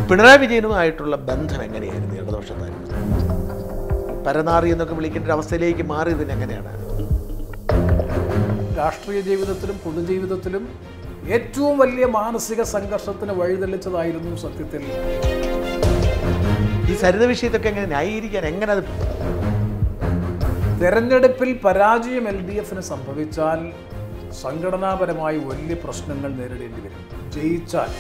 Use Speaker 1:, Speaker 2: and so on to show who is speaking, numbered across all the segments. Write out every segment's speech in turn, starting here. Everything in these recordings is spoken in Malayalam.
Speaker 1: പിണറായി വിജയനുമായിട്ടുള്ള ബന്ധം എങ്ങനെയായിരുന്നു ഇടതുപക്ഷത്തായിരുന്നു പരനാറി എന്നൊക്കെ വിളിക്കേണ്ട ഒരു അവസ്ഥയിലേക്ക് മാറിയതിന് എങ്ങനെയാണ്
Speaker 2: രാഷ്ട്രീയ ജീവിതത്തിലും പൊതുജീവിതത്തിലും ഏറ്റവും വലിയ മാനസിക സംഘർഷത്തിന് വഴിതെളിച്ചതായിരുന്നു സത്യത്തിൽ
Speaker 1: ഈ സരിത വിഷയത്തൊക്കെ എങ്ങനെ ന്യായീകരിക്കാൻ എങ്ങനെ അത്
Speaker 2: തെരഞ്ഞെടുപ്പിൽ പരാജയം എൽ ഡി എഫിന് സംഭവിച്ചാൽ സംഘടനാപരമായി വലിയ പ്രശ്നങ്ങൾ നേരിടേണ്ടി വരും ജയിച്ചാൽ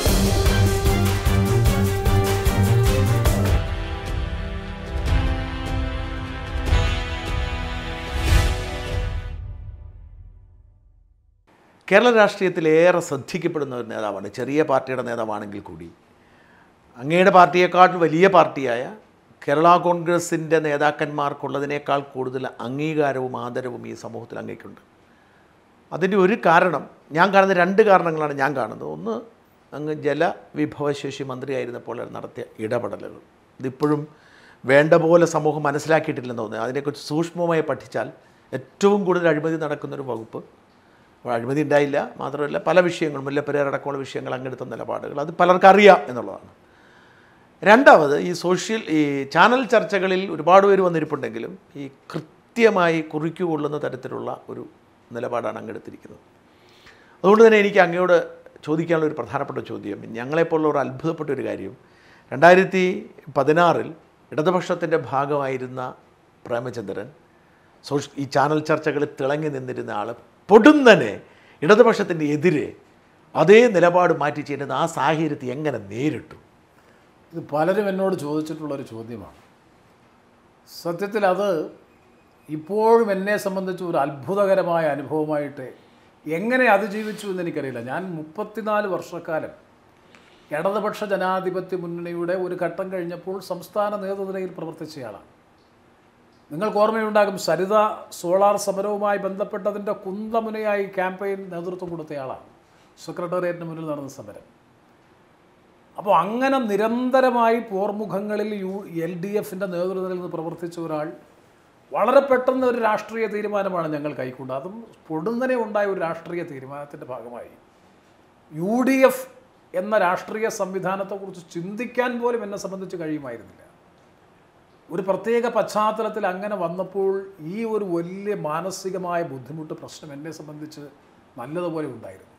Speaker 1: കേരള രാഷ്ട്രീയത്തിൽ ഏറെ ശ്രദ്ധിക്കപ്പെടുന്ന ഒരു നേതാവാണ് ചെറിയ പാർട്ടിയുടെ നേതാവാണെങ്കിൽ കൂടി അങ്ങയുടെ പാർട്ടിയേക്കാൾ വലിയ പാർട്ടിയായ കേരള കോൺഗ്രസിൻ്റെ നേതാക്കന്മാർക്കുള്ളതിനേക്കാൾ കൂടുതൽ അംഗീകാരവും ആദരവും ഈ സമൂഹത്തിൽ അങ്ങേക്കുണ്ട് അതിൻ്റെ ഒരു കാരണം ഞാൻ കാണുന്ന രണ്ട് കാരണങ്ങളാണ് ഞാൻ കാണുന്നത് ഒന്ന് അങ്ങ് ജലവിഭവശേഷി മന്ത്രിയായിരുന്നപ്പോൾ നടത്തിയ ഇടപെടലുകൾ ഇതിപ്പോഴും വേണ്ട പോലെ സമൂഹം മനസ്സിലാക്കിയിട്ടില്ലെന്ന് തോന്നുന്നു അതിനെക്കുറിച്ച് സൂക്ഷ്മമായി പഠിച്ചാൽ ഏറ്റവും കൂടുതൽ അഴിമതി നടക്കുന്നൊരു വകുപ്പ് അപ്പോൾ അഴിമതി ഉണ്ടായില്ല മാത്രമല്ല പല വിഷയങ്ങളും മുല്ലപ്പെരിയാർ അടക്കമുള്ള വിഷയങ്ങൾ അങ്ങെടുത്ത നിലപാടുകൾ അത് പലർക്കും അറിയാം എന്നുള്ളതാണ് രണ്ടാമത് ഈ സോഷ്യൽ ഈ ചാനൽ ചർച്ചകളിൽ ഒരുപാട് പേര് വന്നിരിപ്പുണ്ടെങ്കിലും ഈ കൃത്യമായി കുറിക്കുകൊള്ളുന്ന തരത്തിലുള്ള ഒരു നിലപാടാണ് അങ്ങെടുത്തിരിക്കുന്നത് അതുകൊണ്ട് തന്നെ എനിക്ക് അങ്ങയോട് ചോദിക്കാനുള്ള ഒരു പ്രധാനപ്പെട്ട ചോദ്യം ഞങ്ങളെപ്പോലുള്ള ഒരു അത്ഭുതപ്പെട്ട ഒരു കാര്യം രണ്ടായിരത്തി പതിനാറിൽ ഇടതുപക്ഷത്തിൻ്റെ ഭാഗമായിരുന്ന പ്രേമചന്ദ്രൻ സോഷ്യ ഈ ചാനൽ ചർച്ചകളിൽ തിളങ്ങി നിന്നിരുന്ന ആൾ പൊടുന്നനെ ഇടതുപക്ഷത്തിൻ്റെ എതിരെ അതേ നിലപാട് മാറ്റി ചെയ്യുന്നത് ആ സാഹചര്യത്തെ എങ്ങനെ നേരിട്ടു
Speaker 2: ഇത് പലരും എന്നോട് ചോദിച്ചിട്ടുള്ളൊരു ചോദ്യമാണ് സത്യത്തിൽ അത് ഇപ്പോഴും എന്നെ സംബന്ധിച്ച് ഒരു അത്ഭുതകരമായ അനുഭവമായിട്ട് എങ്ങനെ അതിജീവിച്ചു എന്ന് എനിക്കറിയില്ല ഞാൻ മുപ്പത്തിനാല് വർഷക്കാലം ഇടതുപക്ഷ ജനാധിപത്യ മുന്നണിയുടെ ഒരു ഘട്ടം കഴിഞ്ഞപ്പോൾ സംസ്ഥാന നേതൃനിരയിൽ പ്രവർത്തിച്ചയാളാണ് നിങ്ങൾക്ക് ഓർമ്മയുണ്ടാകും സരിത സോളാർ സമരവുമായി ബന്ധപ്പെട്ടതിൻ്റെ കുന്തമുനയായി ക്യാമ്പയിൻ നേതൃത്വം കൊടുത്തയാളാണ് സെക്രട്ടേറിയറ്റിന് മുന്നിൽ നടന്ന സമരം അപ്പോൾ അങ്ങനെ നിരന്തരമായി പോർമുഖങ്ങളിൽ യു എൽ ഡി എഫിൻ്റെ നേതൃത്വത്തിൽ നിന്ന് പ്രവർത്തിച്ച ഒരാൾ വളരെ പെട്ടെന്ന് ഒരു രാഷ്ട്രീയ തീരുമാനമാണ് ഞങ്ങൾ കൈക്കൊണ്ടത് അതും പൊടുന്നനെ ഉണ്ടായ ഒരു രാഷ്ട്രീയ തീരുമാനത്തിൻ്റെ ഭാഗമായി യു ഡി എഫ് എന്ന രാഷ്ട്രീയ സംവിധാനത്തെക്കുറിച്ച് ചിന്തിക്കാൻ പോലും എന്നെ സംബന്ധിച്ച് കഴിയുമായിരുന്നില്ല ഒരു പ്രത്യേക പശ്ചാത്തലത്തിൽ അങ്ങനെ വന്നപ്പോൾ ഈ ഒരു വലിയ മാനസികമായ ബുദ്ധിമുട്ട് പ്രശ്നം എന്നെ സംബന്ധിച്ച് നല്ലതുപോലെ ഉണ്ടായിരുന്നു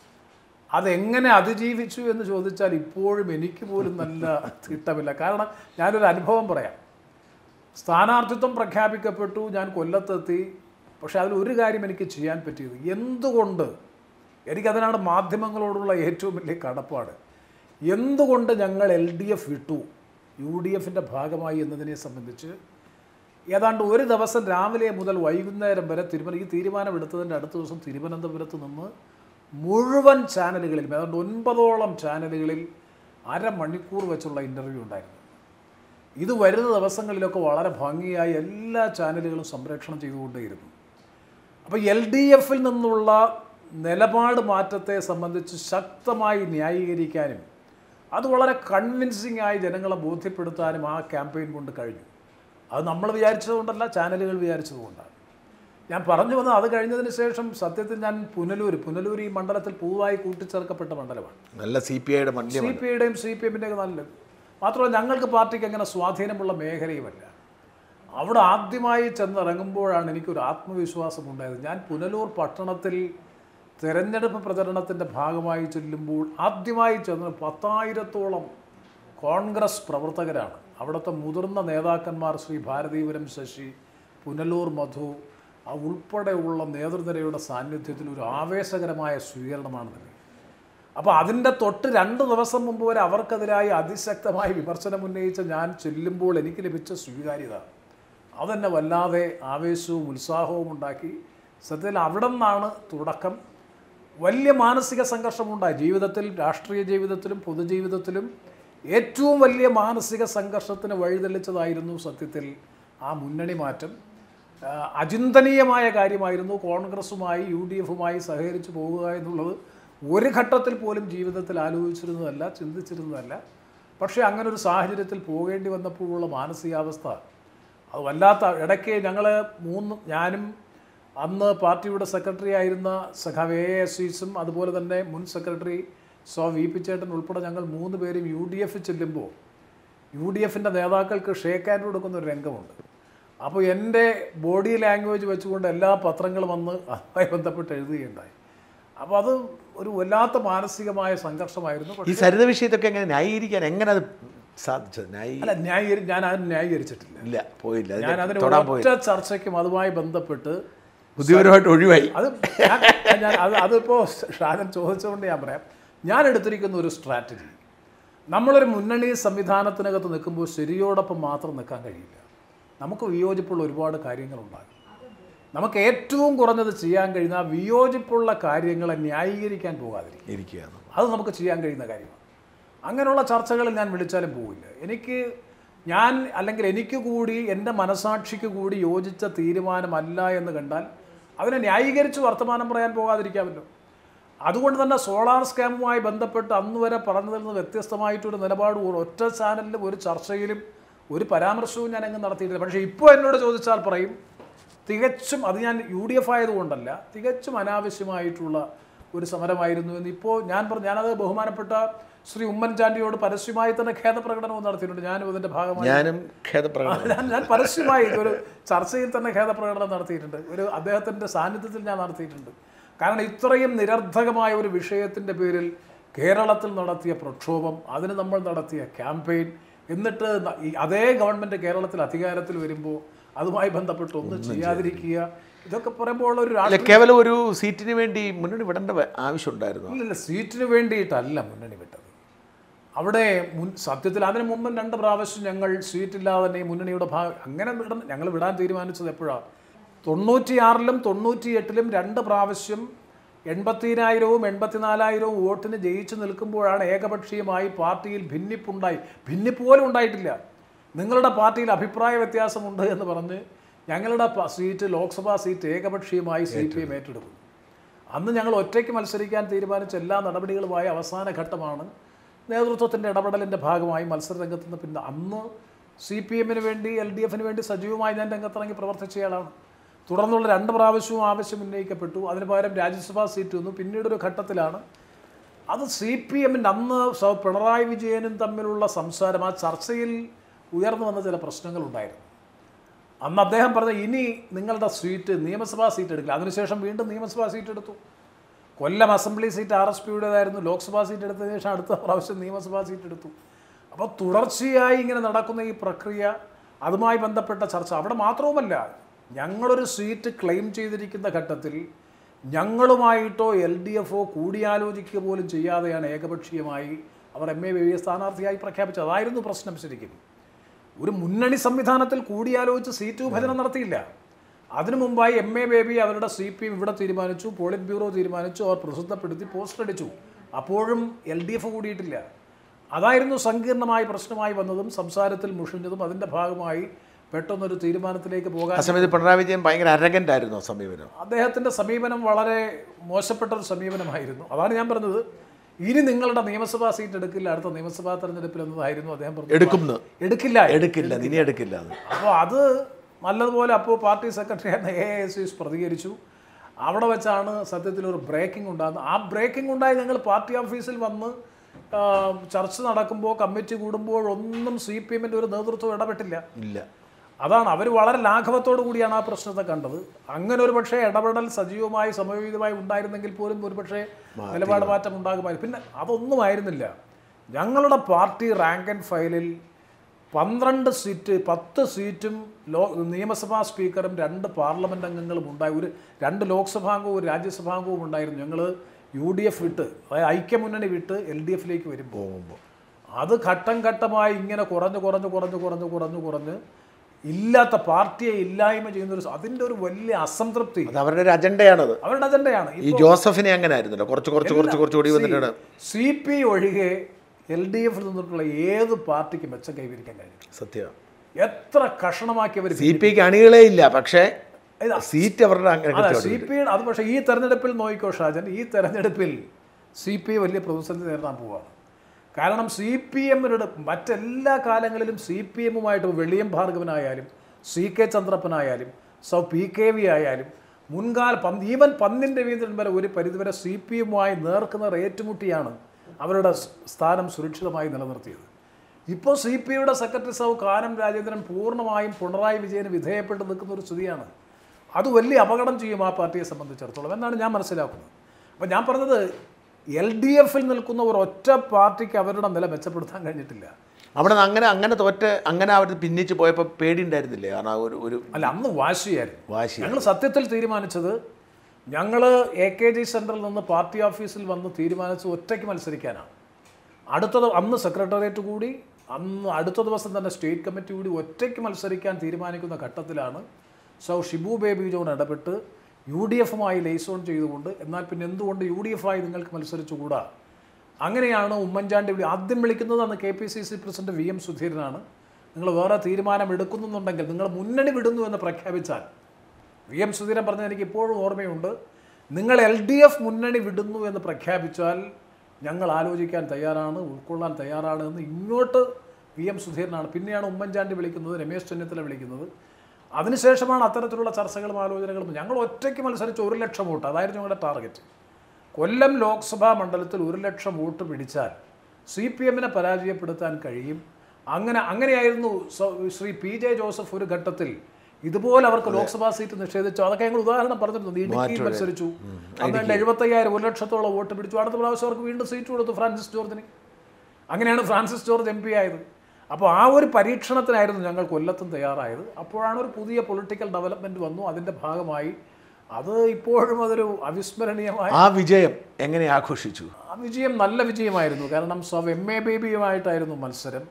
Speaker 2: അതെങ്ങനെ അതിജീവിച്ചു എന്ന് ചോദിച്ചാൽ ഇപ്പോഴും എനിക്ക് പോലും നല്ല തിട്ടമില്ല കാരണം ഞാനൊരു അനുഭവം പറയാം സ്ഥാനാർത്ഥിത്വം പ്രഖ്യാപിക്കപ്പെട്ടു ഞാൻ കൊല്ലത്തെത്തി പക്ഷേ അതിൽ ഒരു കാര്യം എനിക്ക് ചെയ്യാൻ പറ്റിയത് എന്തുകൊണ്ട് എനിക്കതിനാണ് മാധ്യമങ്ങളോടുള്ള ഏറ്റവും വലിയ കടപ്പാട് എന്തുകൊണ്ട് ഞങ്ങൾ എൽ ഡി എഫ് വിട്ടു യു ഡി എഫിൻ്റെ ഭാഗമായി എന്നതിനെ സംബന്ധിച്ച് ഏതാണ്ട് ഒരു ദിവസം രാവിലെ മുതൽ വൈകുന്നേരം വരെ തിരുവന ഈ തീരുമാനമെടുത്തതിൻ്റെ അടുത്ത ദിവസം തിരുവനന്തപുരത്ത് നിന്ന് മുഴുവൻ ചാനലുകളിലും ഏതാണ്ട് ഒൻപതോളം ചാനലുകളിൽ അരമണിക്കൂർ വെച്ചുള്ള ഇൻ്റർവ്യൂ ഉണ്ടായിരുന്നു ഇത് വരുന്ന ദിവസങ്ങളിലൊക്കെ വളരെ ഭംഗിയായി എല്ലാ ചാനലുകളും സംപ്രേഷണം ചെയ്തുകൊണ്ടേയിരുന്നു അപ്പോൾ എൽ ഡി എഫിൽ നിന്നുള്ള നിലപാട് മാറ്റത്തെ സംബന്ധിച്ച് ശക്തമായി ന്യായീകരിക്കാനും അത് വളരെ കൺവിൻസിംഗ് ആയി ജനങ്ങളെ ബോധ്യപ്പെടുത്താനും ആ ക്യാമ്പയിൻ കൊണ്ട് കഴിഞ്ഞു അത് നമ്മൾ വിചാരിച്ചതുകൊണ്ടല്ല ചാനലുകൾ വിചാരിച്ചതുകൊണ്ടാണ് ഞാൻ പറഞ്ഞു വന്നത് അത് കഴിഞ്ഞതിന് ശേഷം സത്യത്തിൽ ഞാൻ പുനലൂർ പുനലൂർ ഈ മണ്ഡലത്തിൽ പൂവായി കൂട്ടിച്ചേർക്കപ്പെട്ട മണ്ഡലമാണ്
Speaker 1: നല്ല സി പി ഐയുടെ മണ്ഡലം
Speaker 2: സി പി ഐയുടെയും സി പി എമ്മിൻ്റെയൊക്കെ നല്ലത് മാത്രമല്ല ഞങ്ങൾക്ക് പാർട്ടിക്ക് അങ്ങനെ സ്വാധീനമുള്ള മേഖലയുമല്ല അവിടെ ആദ്യമായി ചെന്നിറങ്ങുമ്പോഴാണ് എനിക്കൊരു ആത്മവിശ്വാസം ഉണ്ടായത് ഞാൻ പുനലൂർ പട്ടണത്തിൽ തെരഞ്ഞെടുപ്പ് പ്രചരണത്തിൻ്റെ ഭാഗമായി ചെല്ലുമ്പോൾ ആദ്യമായി ചെന്ന പത്തായിരത്തോളം കോൺഗ്രസ് പ്രവർത്തകരാണ് അവിടുത്തെ മുതിർന്ന നേതാക്കന്മാർ ശ്രീ ഭാരതീപുരം ശശി പുനലൂർ മധു ആ ഉൾപ്പെടെയുള്ള നേതൃനിരയുടെ സാന്നിധ്യത്തിൽ ഒരു ആവേശകരമായ സ്വീകരണമാണ് നൽകിയത് അപ്പോൾ അതിൻ്റെ തൊട്ട് രണ്ട് ദിവസം മുമ്പ് വരെ അവർക്കെതിരായി അതിശക്തമായി വിമർശനം ഉന്നയിച്ച ഞാൻ ചെല്ലുമ്പോൾ എനിക്ക് ലഭിച്ച സ്വീകാര്യത അതെന്നെ വല്ലാതെ ആവേശവും ഉത്സാഹവും ഉണ്ടാക്കി സത്യത്തിൽ അവിടെ നിന്നാണ് തുടക്കം വലിയ മാനസിക സംഘർഷമുണ്ടായി ജീവിതത്തിൽ രാഷ്ട്രീയ ജീവിതത്തിലും പൊതുജീവിതത്തിലും ഏറ്റവും വലിയ മാനസിക സംഘർഷത്തിന് വഴിതെളിച്ചതായിരുന്നു സത്യത്തിൽ ആ മുന്നണി മാറ്റം ആ, അചിന്തനീയമായ കാര്യമായിരുന്നു കോൺഗ്രസുമായി യു ഡി എഫുമായി സഹകരിച്ചു പോവുക എന്നുള്ളത് ഒരു ഘട്ടത്തിൽ പോലും ജീവിതത്തിൽ ആലോചിച്ചിരുന്നതല്ല ചിന്തിച്ചിരുന്നതല്ല പക്ഷേ അങ്ങനെ ഒരു സാഹചര്യത്തിൽ പോകേണ്ടി വന്നപ്പോഴുള്ള മാനസികാവസ്ഥ അത് വല്ലാത്ത ഇടയ്ക്ക് ഞങ്ങൾ മൂന്ന് ഞാനും അന്ന് പാർട്ടിയുടെ സെക്രട്ടറി ആയിരുന്ന സഖാവ് എ എസ് സീസും അതുപോലെ തന്നെ മുൻ സെക്രട്ടറി സോ വി പി ചേട്ടൻ ഉൾപ്പെടെ ഞങ്ങൾ മൂന്ന് പേരും യു ഡി എഫ് ചെല്ലുമ്പോൾ യു ഡി എഫിൻ്റെ നേതാക്കൾക്ക് ഷേക്ക് ഹാൻഡ് കൊടുക്കുന്ന ഒരു രംഗമുണ്ട് അപ്പോൾ എൻ്റെ ബോഡി ലാംഗ്വേജ് വെച്ചുകൊണ്ട് എല്ലാ പത്രങ്ങളും വന്ന് അതുമായി ബന്ധപ്പെട്ട് എഴുതുകയുണ്ടായി അപ്പോൾ അത് ഒരു വല്ലാത്ത മാനസികമായ സംഘർഷമായിരുന്നു
Speaker 1: ഈ സരിത വിഷയത്തൊക്കെ എങ്ങനെ ന്യായീകരിക്കാൻ എങ്ങനെ അത് സാധിച്ചത് ന്യായീ
Speaker 2: അല്ല ന്യായീകരി ഞാൻ അതിന് ന്യായീകരിച്ചിട്ടില്ല
Speaker 1: ഇല്ല പോയില്ല അതിന്
Speaker 2: ഞാൻ അതിന്
Speaker 1: തൊടാൻ പോയി
Speaker 2: ഒറ്റ ചർച്ചയ്ക്കും അതുമായി ബന്ധപ്പെട്ട്
Speaker 1: ബുദ്ധിപരമായിട്ട് ഒഴിവായി
Speaker 2: അത് ഞാൻ ഞാൻ അത് അതിപ്പോൾ ഷാജൻ ചോദിച്ചുകൊണ്ട് ഞാൻ പറയാം ഞാൻ എടുത്തിരിക്കുന്ന ഒരു സ്ട്രാറ്റജി നമ്മളൊരു മുന്നണി സംവിധാനത്തിനകത്ത് നിൽക്കുമ്പോൾ ശരിയോടൊപ്പം മാത്രം നിൽക്കാൻ കഴിയില്ല നമുക്ക് വിയോജിപ്പുള്ള ഒരുപാട് കാര്യങ്ങളുണ്ടാകും നമുക്ക് ഏറ്റവും കുറഞ്ഞത് ചെയ്യാൻ കഴിയുന്ന ആ വിയോജിപ്പുള്ള കാര്യങ്ങളെ ന്യായീകരിക്കാൻ പോകാതിരിക്കും
Speaker 1: ഇരിക്കുകയാണ്
Speaker 2: അത് നമുക്ക് ചെയ്യാൻ കഴിയുന്ന കാര്യമാണ് അങ്ങനെയുള്ള ചർച്ചകളിൽ ഞാൻ വിളിച്ചാലും പോവില്ല എനിക്ക് ഞാൻ അല്ലെങ്കിൽ എനിക്ക് കൂടി എൻ്റെ മനസാക്ഷിക്ക് കൂടി യോജിച്ച തീരുമാനമല്ല എന്ന് കണ്ടാൽ അതിനെ ന്യായീകരിച്ച് വർത്തമാനം പറയാൻ പോകാതിരിക്കാമല്ലോ അതുകൊണ്ട് തന്നെ സോളാർ സ്കാമുമായി ബന്ധപ്പെട്ട് അന്ന് വരെ പറഞ്ഞതിൽ നിന്ന് വ്യത്യസ്തമായിട്ടൊരു നിലപാട് ഒരു ഒറ്റ ചാനലിലും ഒരു ചർച്ചയിലും ഒരു പരാമർശവും ഞാൻ അങ്ങ് നടത്തിയിട്ടില്ല പക്ഷേ ഇപ്പോൾ എന്നോട് ചോദിച്ചാൽ പറയും തികച്ചും അത് ഞാൻ യു ഡി എഫ് ആയതുകൊണ്ടല്ല തികച്ചും അനാവശ്യമായിട്ടുള്ള ഒരു സമരമായിരുന്നു എന്ന് ഇപ്പോൾ ഞാൻ പറഞ്ഞു ഞാനത് ബഹുമാനപ്പെട്ട ശ്രീ ഉമ്മൻചാണ്ടിയോട് പരസ്യമായി തന്നെ ഖേദപ്രകടനവും നടത്തിയിട്ടുണ്ട് ഞാനും അതിൻ്റെ ഭാഗമായി
Speaker 1: ഞാനും ഖേദപ്രകടനം
Speaker 2: ഞാൻ ഞാൻ പരസ്യമായി ഒരു ചർച്ചയിൽ തന്നെ ഖേദപ്രകടനം നടത്തിയിട്ടുണ്ട് ഒരു അദ്ദേഹത്തിൻ്റെ സാന്നിധ്യത്തിൽ ഞാൻ നടത്തിയിട്ടുണ്ട് കാരണം ഇത്രയും നിരർഥകമായ ഒരു വിഷയത്തിൻ്റെ പേരിൽ കേരളത്തിൽ നടത്തിയ പ്രക്ഷോഭം അതിന് നമ്മൾ നടത്തിയ ക്യാമ്പയിൻ എന്നിട്ട് ന- ഈ അതേ ഗവൺമെൻറ് കേരളത്തിൽ അധികാരത്തിൽ വരുമ്പോൾ അതുമായി ബന്ധപ്പെട്ട് ഒന്നും ചെയ്യാതിരിക്കുക ഇതൊക്കെ പറയുമ്പോൾ ഉള്ള ഒരു
Speaker 1: അല്ല
Speaker 2: രാഷ്ട്രീയ
Speaker 1: കേവലം ഒരു സീറ്റിന് വേണ്ടി മുന്നണി വിടേണ്ട വ- ആവശ്യമുണ്ടായിരുന്നു
Speaker 2: ഇല്ലല്ല സീറ്റിന് വേണ്ടിയിട്ടല്ല മുന്നണി വിട്ടത് അവിടെ മുൻ സത്യത്തിൽ അതിന് മുമ്പ് രണ്ട് പ്രാവശ്യം ഞങ്ങൾ സീറ്റില്ലാതെ തന്നെ ഈ മുന്നണിയുടെ ഭാഗം അങ്ങനെ വിട ഞങ്ങൾ വിടാൻ തീരുമാനിച്ചത് എപ്പോഴാണ് തൊണ്ണൂറ്റിയാറിലും തൊണ്ണൂറ്റിയെട്ടിലും രണ്ട് പ്രാവശ്യം എൺപത്തിനായിരവും എൺപത്തിനാലായിരവും വോട്ടിന് ജയിച്ചു നിൽക്കുമ്പോഴാണ് ഏകപക്ഷീയമായി പാർട്ടിയിൽ ഭിന്നിപ്പുണ്ടായി ഭിന്നിപ്പ് പോലും ഉണ്ടായിട്ടില്ല നിങ്ങളുടെ പാർട്ടിയിൽ അഭിപ്രായ വ്യത്യാസമുണ്ട് എന്ന് പറഞ്ഞ് ഞങ്ങളുടെ പ- സീറ്റ് ലോക്സഭാ സീറ്റ് ഏകപക്ഷീയമായി സി പി എം ഏറ്റെടുക്കുന്നു അന്ന് ഞങ്ങൾ ഒറ്റയ്ക്ക് മത്സരിക്കാൻ തീരുമാനിച്ച എല്ലാ നടപടികളുമായ അവസാന ഘട്ടമാണ് നേതൃത്വത്തിൻ്റെ ഇടപെടലിൻ്റെ ഭാഗമായി മത്സര രംഗത്ത് നിന്ന് പിന്നെ അന്ന് സി പി എമ്മിന് വേണ്ടി എൽ ഡി എഫിന് വേണ്ടി സജീവമായി ഞാൻ രംഗത്തിറങ്ങി പ്രവർത്തിച്ചയാളാണ് തുടർന്നുള്ള രണ്ട് പ്രാവശ്യവും ആവശ്യം ഉന്നയിക്കപ്പെട്ടു അതിന് പകരം രാജ്യസഭാ സീറ്റ് വന്നു പിന്നീടൊരു ഘട്ടത്തിലാണ് അത് സി പി എമ്മിൻ്റെ അന്ന് സ- പിണറായി വിജയനും തമ്മിലുള്ള സംസാരം ആ ചർച്ചയിൽ ഉയർന്നു വന്ന ചില പ്രശ്നങ്ങളുണ്ടായിരുന്നു അന്ന് അദ്ദേഹം പറഞ്ഞ ഇനി നിങ്ങളുടെ സീറ്റ് നിയമസഭാ സീറ്റ് എടുക്കില്ല അതിനുശേഷം വീണ്ടും നിയമസഭാ സീറ്റ് എടുത്തു Kollam assembly seat R S പിയുടേതായിരുന്നു ലോക്സഭാ സീറ്റ് എടുത്തതിന് ശേഷം അടുത്ത പ്രാവശ്യം നിയമസഭാ സീറ്റ് എടുത്തു അപ്പോൾ തുടർച്ചയായി ഇങ്ങനെ നടക്കുന്ന ഈ പ്രക്രിയ അതുമായി ബന്ധപ്പെട്ട ചർച്ച അവിടെ മാത്രവുമല്ല ഞങ്ങളൊരു സീറ്റ് ക്ലെയിം ചെയ്തിരിക്കുന്ന ഘട്ടത്തിൽ ഞങ്ങളുമായിട്ടോ എൽ ഡി എഫോ കൂടിയാലോചിക്കുക പോലും ചെയ്യാതെയാണ് ഏകപക്ഷീയമായി അവർ എം എ ബേബിയെ സ്ഥാനാർത്ഥിയായി പ്രഖ്യാപിച്ചത് അതായിരുന്നു പ്രശ്നം ശരിക്കും ഒരു മുന്നണി സംവിധാനത്തിൽ കൂടിയാലോചിച്ച് സീറ്റ് വിഭജനം നടത്തിയില്ല അതിനു മുമ്പായി എം എ ബേബി അവരുടെ സി പി എം ഇവിടെ തീരുമാനിച്ചു പോളിറ്റ് ബ്യൂറോ തീരുമാനിച്ചു അവർ പ്രസിദ്ധപ്പെടുത്തി പോസ്റ്റർ അടിച്ചു അപ്പോഴും എൽ ഡി എഫ് കൂടിയിട്ടില്ല അതായിരുന്നു സങ്കീർണമായ പ്രശ്നമായി വന്നതും സംസാരത്തിൽ മുഷിഞ്ഞതും അതിൻ്റെ ഭാഗമായി പെട്ടെന്നൊരു തീരുമാനത്തിലേക്ക് പോകാൻ
Speaker 1: ആ സമയത്ത് പിണറായി വിജയൻ ഭയങ്കര അരഗൻ്റ് ആയിരുന്നു ആ സമീപനം
Speaker 2: അദ്ദേഹത്തിൻ്റെ സമീപനം വളരെ മോശപ്പെട്ട ഒരു സമീപനമായിരുന്നു അതാണ് ഞാൻ പറഞ്ഞത് ഇനി നിങ്ങളുടെ നിയമസഭാ സീറ്റ് എടുക്കില്ല അടുത്ത നിയമസഭാ തെരഞ്ഞെടുപ്പിൽ എന്നതായിരുന്നു അദ്ദേഹം പറഞ്ഞത്
Speaker 1: എടുക്കുന്നു
Speaker 2: എടുക്കില്ല
Speaker 1: എടുക്കില്ല ഇനി എടുക്കില്ല അത്
Speaker 2: അപ്പോൾ അത് നല്ലതുപോലെ അപ്പോൾ പാർട്ടി സെക്രട്ടറി ആയിരുന്ന എ എസ് യുസ് പ്രതികരിച്ചു അവിടെ വെച്ചാണ് സത്യത്തിൽ ഒരു ബ്രേക്കിംഗ് ഉണ്ടാകുന്നത് ആ ബ്രേക്കിംഗ് ഉണ്ടായി ഞങ്ങൾ പാർട്ടി ഓഫീസിൽ വന്ന് ആ, ചർച്ച നടക്കുമ്പോൾ കമ്മിറ്റി കൂടുമ്പോഴൊന്നും സി പി എമ്മിൻ്റെ ഒരു നേതൃത്വം ഇടപെട്ടില്ല
Speaker 1: ഇല്ല
Speaker 2: അതാണ് അവർ വളരെ ലാഘവത്തോടു കൂടിയാണ് ആ പ്രശ്നത്തെ കണ്ടത് അങ്ങനെ ഒരു പക്ഷേ ഇടപെടൽ സജീവമായി സമയോചിതമായി ഉണ്ടായിരുന്നെങ്കിൽ പോലും ഒരു പക്ഷേ നിലപാട് മാറ്റം ഉണ്ടാകുമായിരുന്നു പിന്നെ അതൊന്നും ആയിരുന്നില്ല ഞങ്ങളുടെ പാർട്ടി റാങ്ക് ആൻഡ് ഫയലിൽ പന്ത്രണ്ട് സീറ്റ് പത്ത് സീറ്റും ലോ നിയമസഭാ സ്പീക്കറും രണ്ട് പാർലമെൻറ്റ് അംഗങ്ങളും ഉണ്ടായി ഒരു രണ്ട് ലോക്സഭാംഗവും ഒരു രാജ്യസഭാംഗവും ഉണ്ടായിരുന്നു ഞങ്ങൾ യു ഡി എഫ് വിട്ട് അതായത് ഐക്യമുന്നണി വിട്ട് എൽ ഡി എഫിലേക്ക് വരുമ്പോൾ
Speaker 1: പോകുമ്പോൾ
Speaker 2: അത് ഘട്ടം ഘട്ടമായി ഇങ്ങനെ കുറഞ്ഞ് കുറഞ്ഞ് കുറഞ്ഞ് കുറഞ്ഞ് കുറഞ്ഞ് കുറഞ്ഞ് ഇല്ലാത്ത പാർട്ടിയെ ഇല്ലായ്മ ചെയ്യുന്ന ഒരു സ- അതിൻ്റെ ഒരു വലിയ അസംതൃപ്തി
Speaker 1: അത് അവരുടെ ഒരു അജണ്ടയാണത്
Speaker 2: അവരുടെ അജണ്ടയാണ്
Speaker 1: ഈ ജോസഫിനെ അങ്ങനെ ആയിരുന്നല്ലോ കുറച്ച് കുറച്ച് കുറച്ച് കുറച്ച് കൂടി വന്നിട്ടാണ്
Speaker 2: സി പി ഒഴികെ എൽ ഡി എഫിൽ നിന്നിട്ടുള്ള ഏത് പാർട്ടിക്ക് മെച്ചം കൈവരിക്കാൻ കഴിയും
Speaker 1: സത്യം
Speaker 2: എത്ര കഷണമാക്കി അവർ
Speaker 1: സി പി ഐക്ക് അണികളേ ഇല്ല പക്ഷേ
Speaker 2: ഇതാ,
Speaker 1: സീറ്റ് അവരുടെ അങ്ങനെ
Speaker 2: അതെ
Speaker 1: കച്ചവടം.
Speaker 2: സി പി അത് പക്ഷേ ഈ തെരഞ്ഞെടുപ്പിൽ നോക്കിക്കോ ഷാജൻ ഈ തെരഞ്ഞെടുപ്പിൽ സി പി വലിയ പ്രതിസന്ധി നേരിടാൻ പോവാണ് കാരണം സി പി എമ്മിനോട് മറ്റെല്ലാ കാലങ്ങളിലും സി പി എമ്മുമായിട്ട് വെളിയം ഭാർഗവനായാലും സി കെ ചന്ദ്രപ്പനായാലും സൗ പി കെ വി ആയാലും മുൻകാല പന്ത് ഈവൻ പന്നിൻ രവീന്ദ്രൻ വരെ ഒരു പരിധിവരെ സി പി എമ്മുമായി നേർക്കുന്ന ഏറ്റുമുട്ടിയാണ് അവരുടെ സ് സ്ഥാനം സുരക്ഷിതമായി നിലനിർത്തിയത് ഇപ്പോൾ സി പി ഐയുടെ സെക്രട്ടറി സൗ കാനം രാജേന്ദ്രൻ പൂർണ്ണമായും പിണറായി വിജയന് വിധേയപ്പെട്ട് നിൽക്കുന്ന ഒരു സ്ഥിതിയാണ് അത് വലിയ അപകടം ചെയ്യും ആ പാർട്ടിയെ സംബന്ധിച്ചിടത്തോളം എന്നാണ് ഞാൻ മനസ്സിലാക്കുന്നത് അപ്പോൾ ഞാൻ പറഞ്ഞത് എൽ ഡി എഫിൽ നിൽക്കുന്ന ഒരു ഒറ്റ പാർട്ടിക്ക് അവരുടെ നില മെച്ചപ്പെടുത്താൻ കഴിഞ്ഞിട്ടില്ല
Speaker 1: അവിടെ നിന്ന് അങ്ങനെ അങ്ങനെ തോറ്റ് അങ്ങനെ അവർ ഭിന്നിച്ച് പോയപ്പോൾ പേടിയുണ്ടായിരുന്നില്ലേ കാരണം ആ ഒരു ഒരു
Speaker 2: അല്ല അന്ന് വാശിയായിരുന്നു
Speaker 1: വാശി
Speaker 2: ഞങ്ങൾ സത്യത്തിൽ തീരുമാനിച്ചത് ഞങ്ങൾ എ കെ ജി സെൻറ്ററിൽ നിന്ന് പാർട്ടി ഓഫീസിൽ വന്ന് തീരുമാനിച്ച് ഒറ്റയ്ക്ക് മത്സരിക്കാനാണ് അടുത്ത ദ- അന്ന് സെക്രട്ടേറിയറ്റ് കൂടി അന്ന് അടുത്ത ദിവസം തന്നെ സ്റ്റേറ്റ് കമ്മിറ്റി കൂടി ഒറ്റയ്ക്ക് മത്സരിക്കാൻ തീരുമാനിക്കുന്ന ഘട്ടത്തിലാണ് സൗ ഷിബു ബേബി ജോൺ ഇടപെട്ട് യു ഡി എഫുമായി ലേസോൺ ചെയ്തുകൊണ്ട് എന്നാൽ പിന്നെ എന്തുകൊണ്ട് യു ഡി എഫായി നിങ്ങൾക്ക് മത്സരിച്ചുകൂടാ അങ്ങനെയാണ് ഉമ്മൻചാണ്ടി വിളി ആദ്യം വിളിക്കുന്നത് അന്ന് K P C C president V M സുധീരനാണ് നിങ്ങൾ വേറെ തീരുമാനം എടുക്കുന്നുണ്ടെങ്കിൽ നിങ്ങൾ മുന്നണി വിടുന്നു എന്ന് പ്രഖ്യാപിച്ചാൽ വി എം സുധീരൻ പറഞ്ഞത് എനിക്ക് ഇപ്പോഴും ഓർമ്മയുണ്ട് നിങ്ങൾ എൽ ഡി എഫ് മുന്നണി വിടുന്നു എന്ന് പ്രഖ്യാപിച്ചാൽ ഞങ്ങൾ ആലോചിക്കാൻ തയ്യാറാണ് ഉൾക്കൊള്ളാൻ തയ്യാറാണ് എന്ന് ഇങ്ങോട്ട് വി എം സുധീരനാണ് പിന്നെയാണ് ഉമ്മൻചാണ്ടി വിളിക്കുന്നത് രമേശ് ചെന്നിത്തല വിളിക്കുന്നത് അതിനുശേഷമാണ് അത്തരത്തിലുള്ള ചർച്ചകളും ആലോചനകളും ഞങ്ങൾ ഒറ്റയ്ക്ക് മത്സരിച്ച് ഒരു ലക്ഷം വോട്ട് അതായിരുന്നു ഞങ്ങളുടെ ടാർഗറ്റ് കൊല്ലം ലോക്സഭാ മണ്ഡലത്തിൽ ഒരു ലക്ഷം വോട്ട് പിടിച്ചാൽ സി പി എമ്മിനെ പരാജയപ്പെടുത്താൻ കഴിയും അങ്ങനെ അങ്ങനെയായിരുന്നു സ- ശ്രീ പി ജെ ജോസഫ് ഒരു ഘട്ടത്തിൽ ഇതുപോലെ അവർക്ക് ലോക്സഭാ സീറ്റ് നിഷേധിച്ചു അതൊക്കെ ഞങ്ങൾ ഉദാഹരണം പറഞ്ഞിരുന്നു ഇടുക്കിയിൽ മത്സരിച്ചു അങ്ങനെ എഴുപത്തയ്യായിരം ഒരു ലക്ഷത്തോളം വോട്ട് പിടിച്ചു അടുത്ത പ്രാവശ്യം അവർക്ക് വീണ്ടും സീറ്റ് കൊടുത്തു ഫ്രാൻസിസ് ജോർജിന് അങ്ങനെയാണ് ഫ്രാൻസിസ് ജോർജ് എം പി ആയത് അപ്പോൾ ആ ഒരു പരീക്ഷണത്തിനായിരുന്നു ഞങ്ങൾ കൊല്ലത്തും തയ്യാറായത് അപ്പോഴാണ് ഒരു പുതിയ പൊളിറ്റിക്കൽ ഡെവലപ്മെൻറ്റ് വന്നു അതിൻ്റെ ഭാഗമായി അത് ഇപ്പോഴും അതൊരു അവിസ്മരണീയമായ
Speaker 1: ആ വിജയം എങ്ങനെ ആഘോഷിച്ചു
Speaker 2: ആ വിജയം നല്ല വിജയമായിരുന്നു കാരണം സവ് എം എ ബേബിയുമായിട്ടായിരുന്നു മത്സരം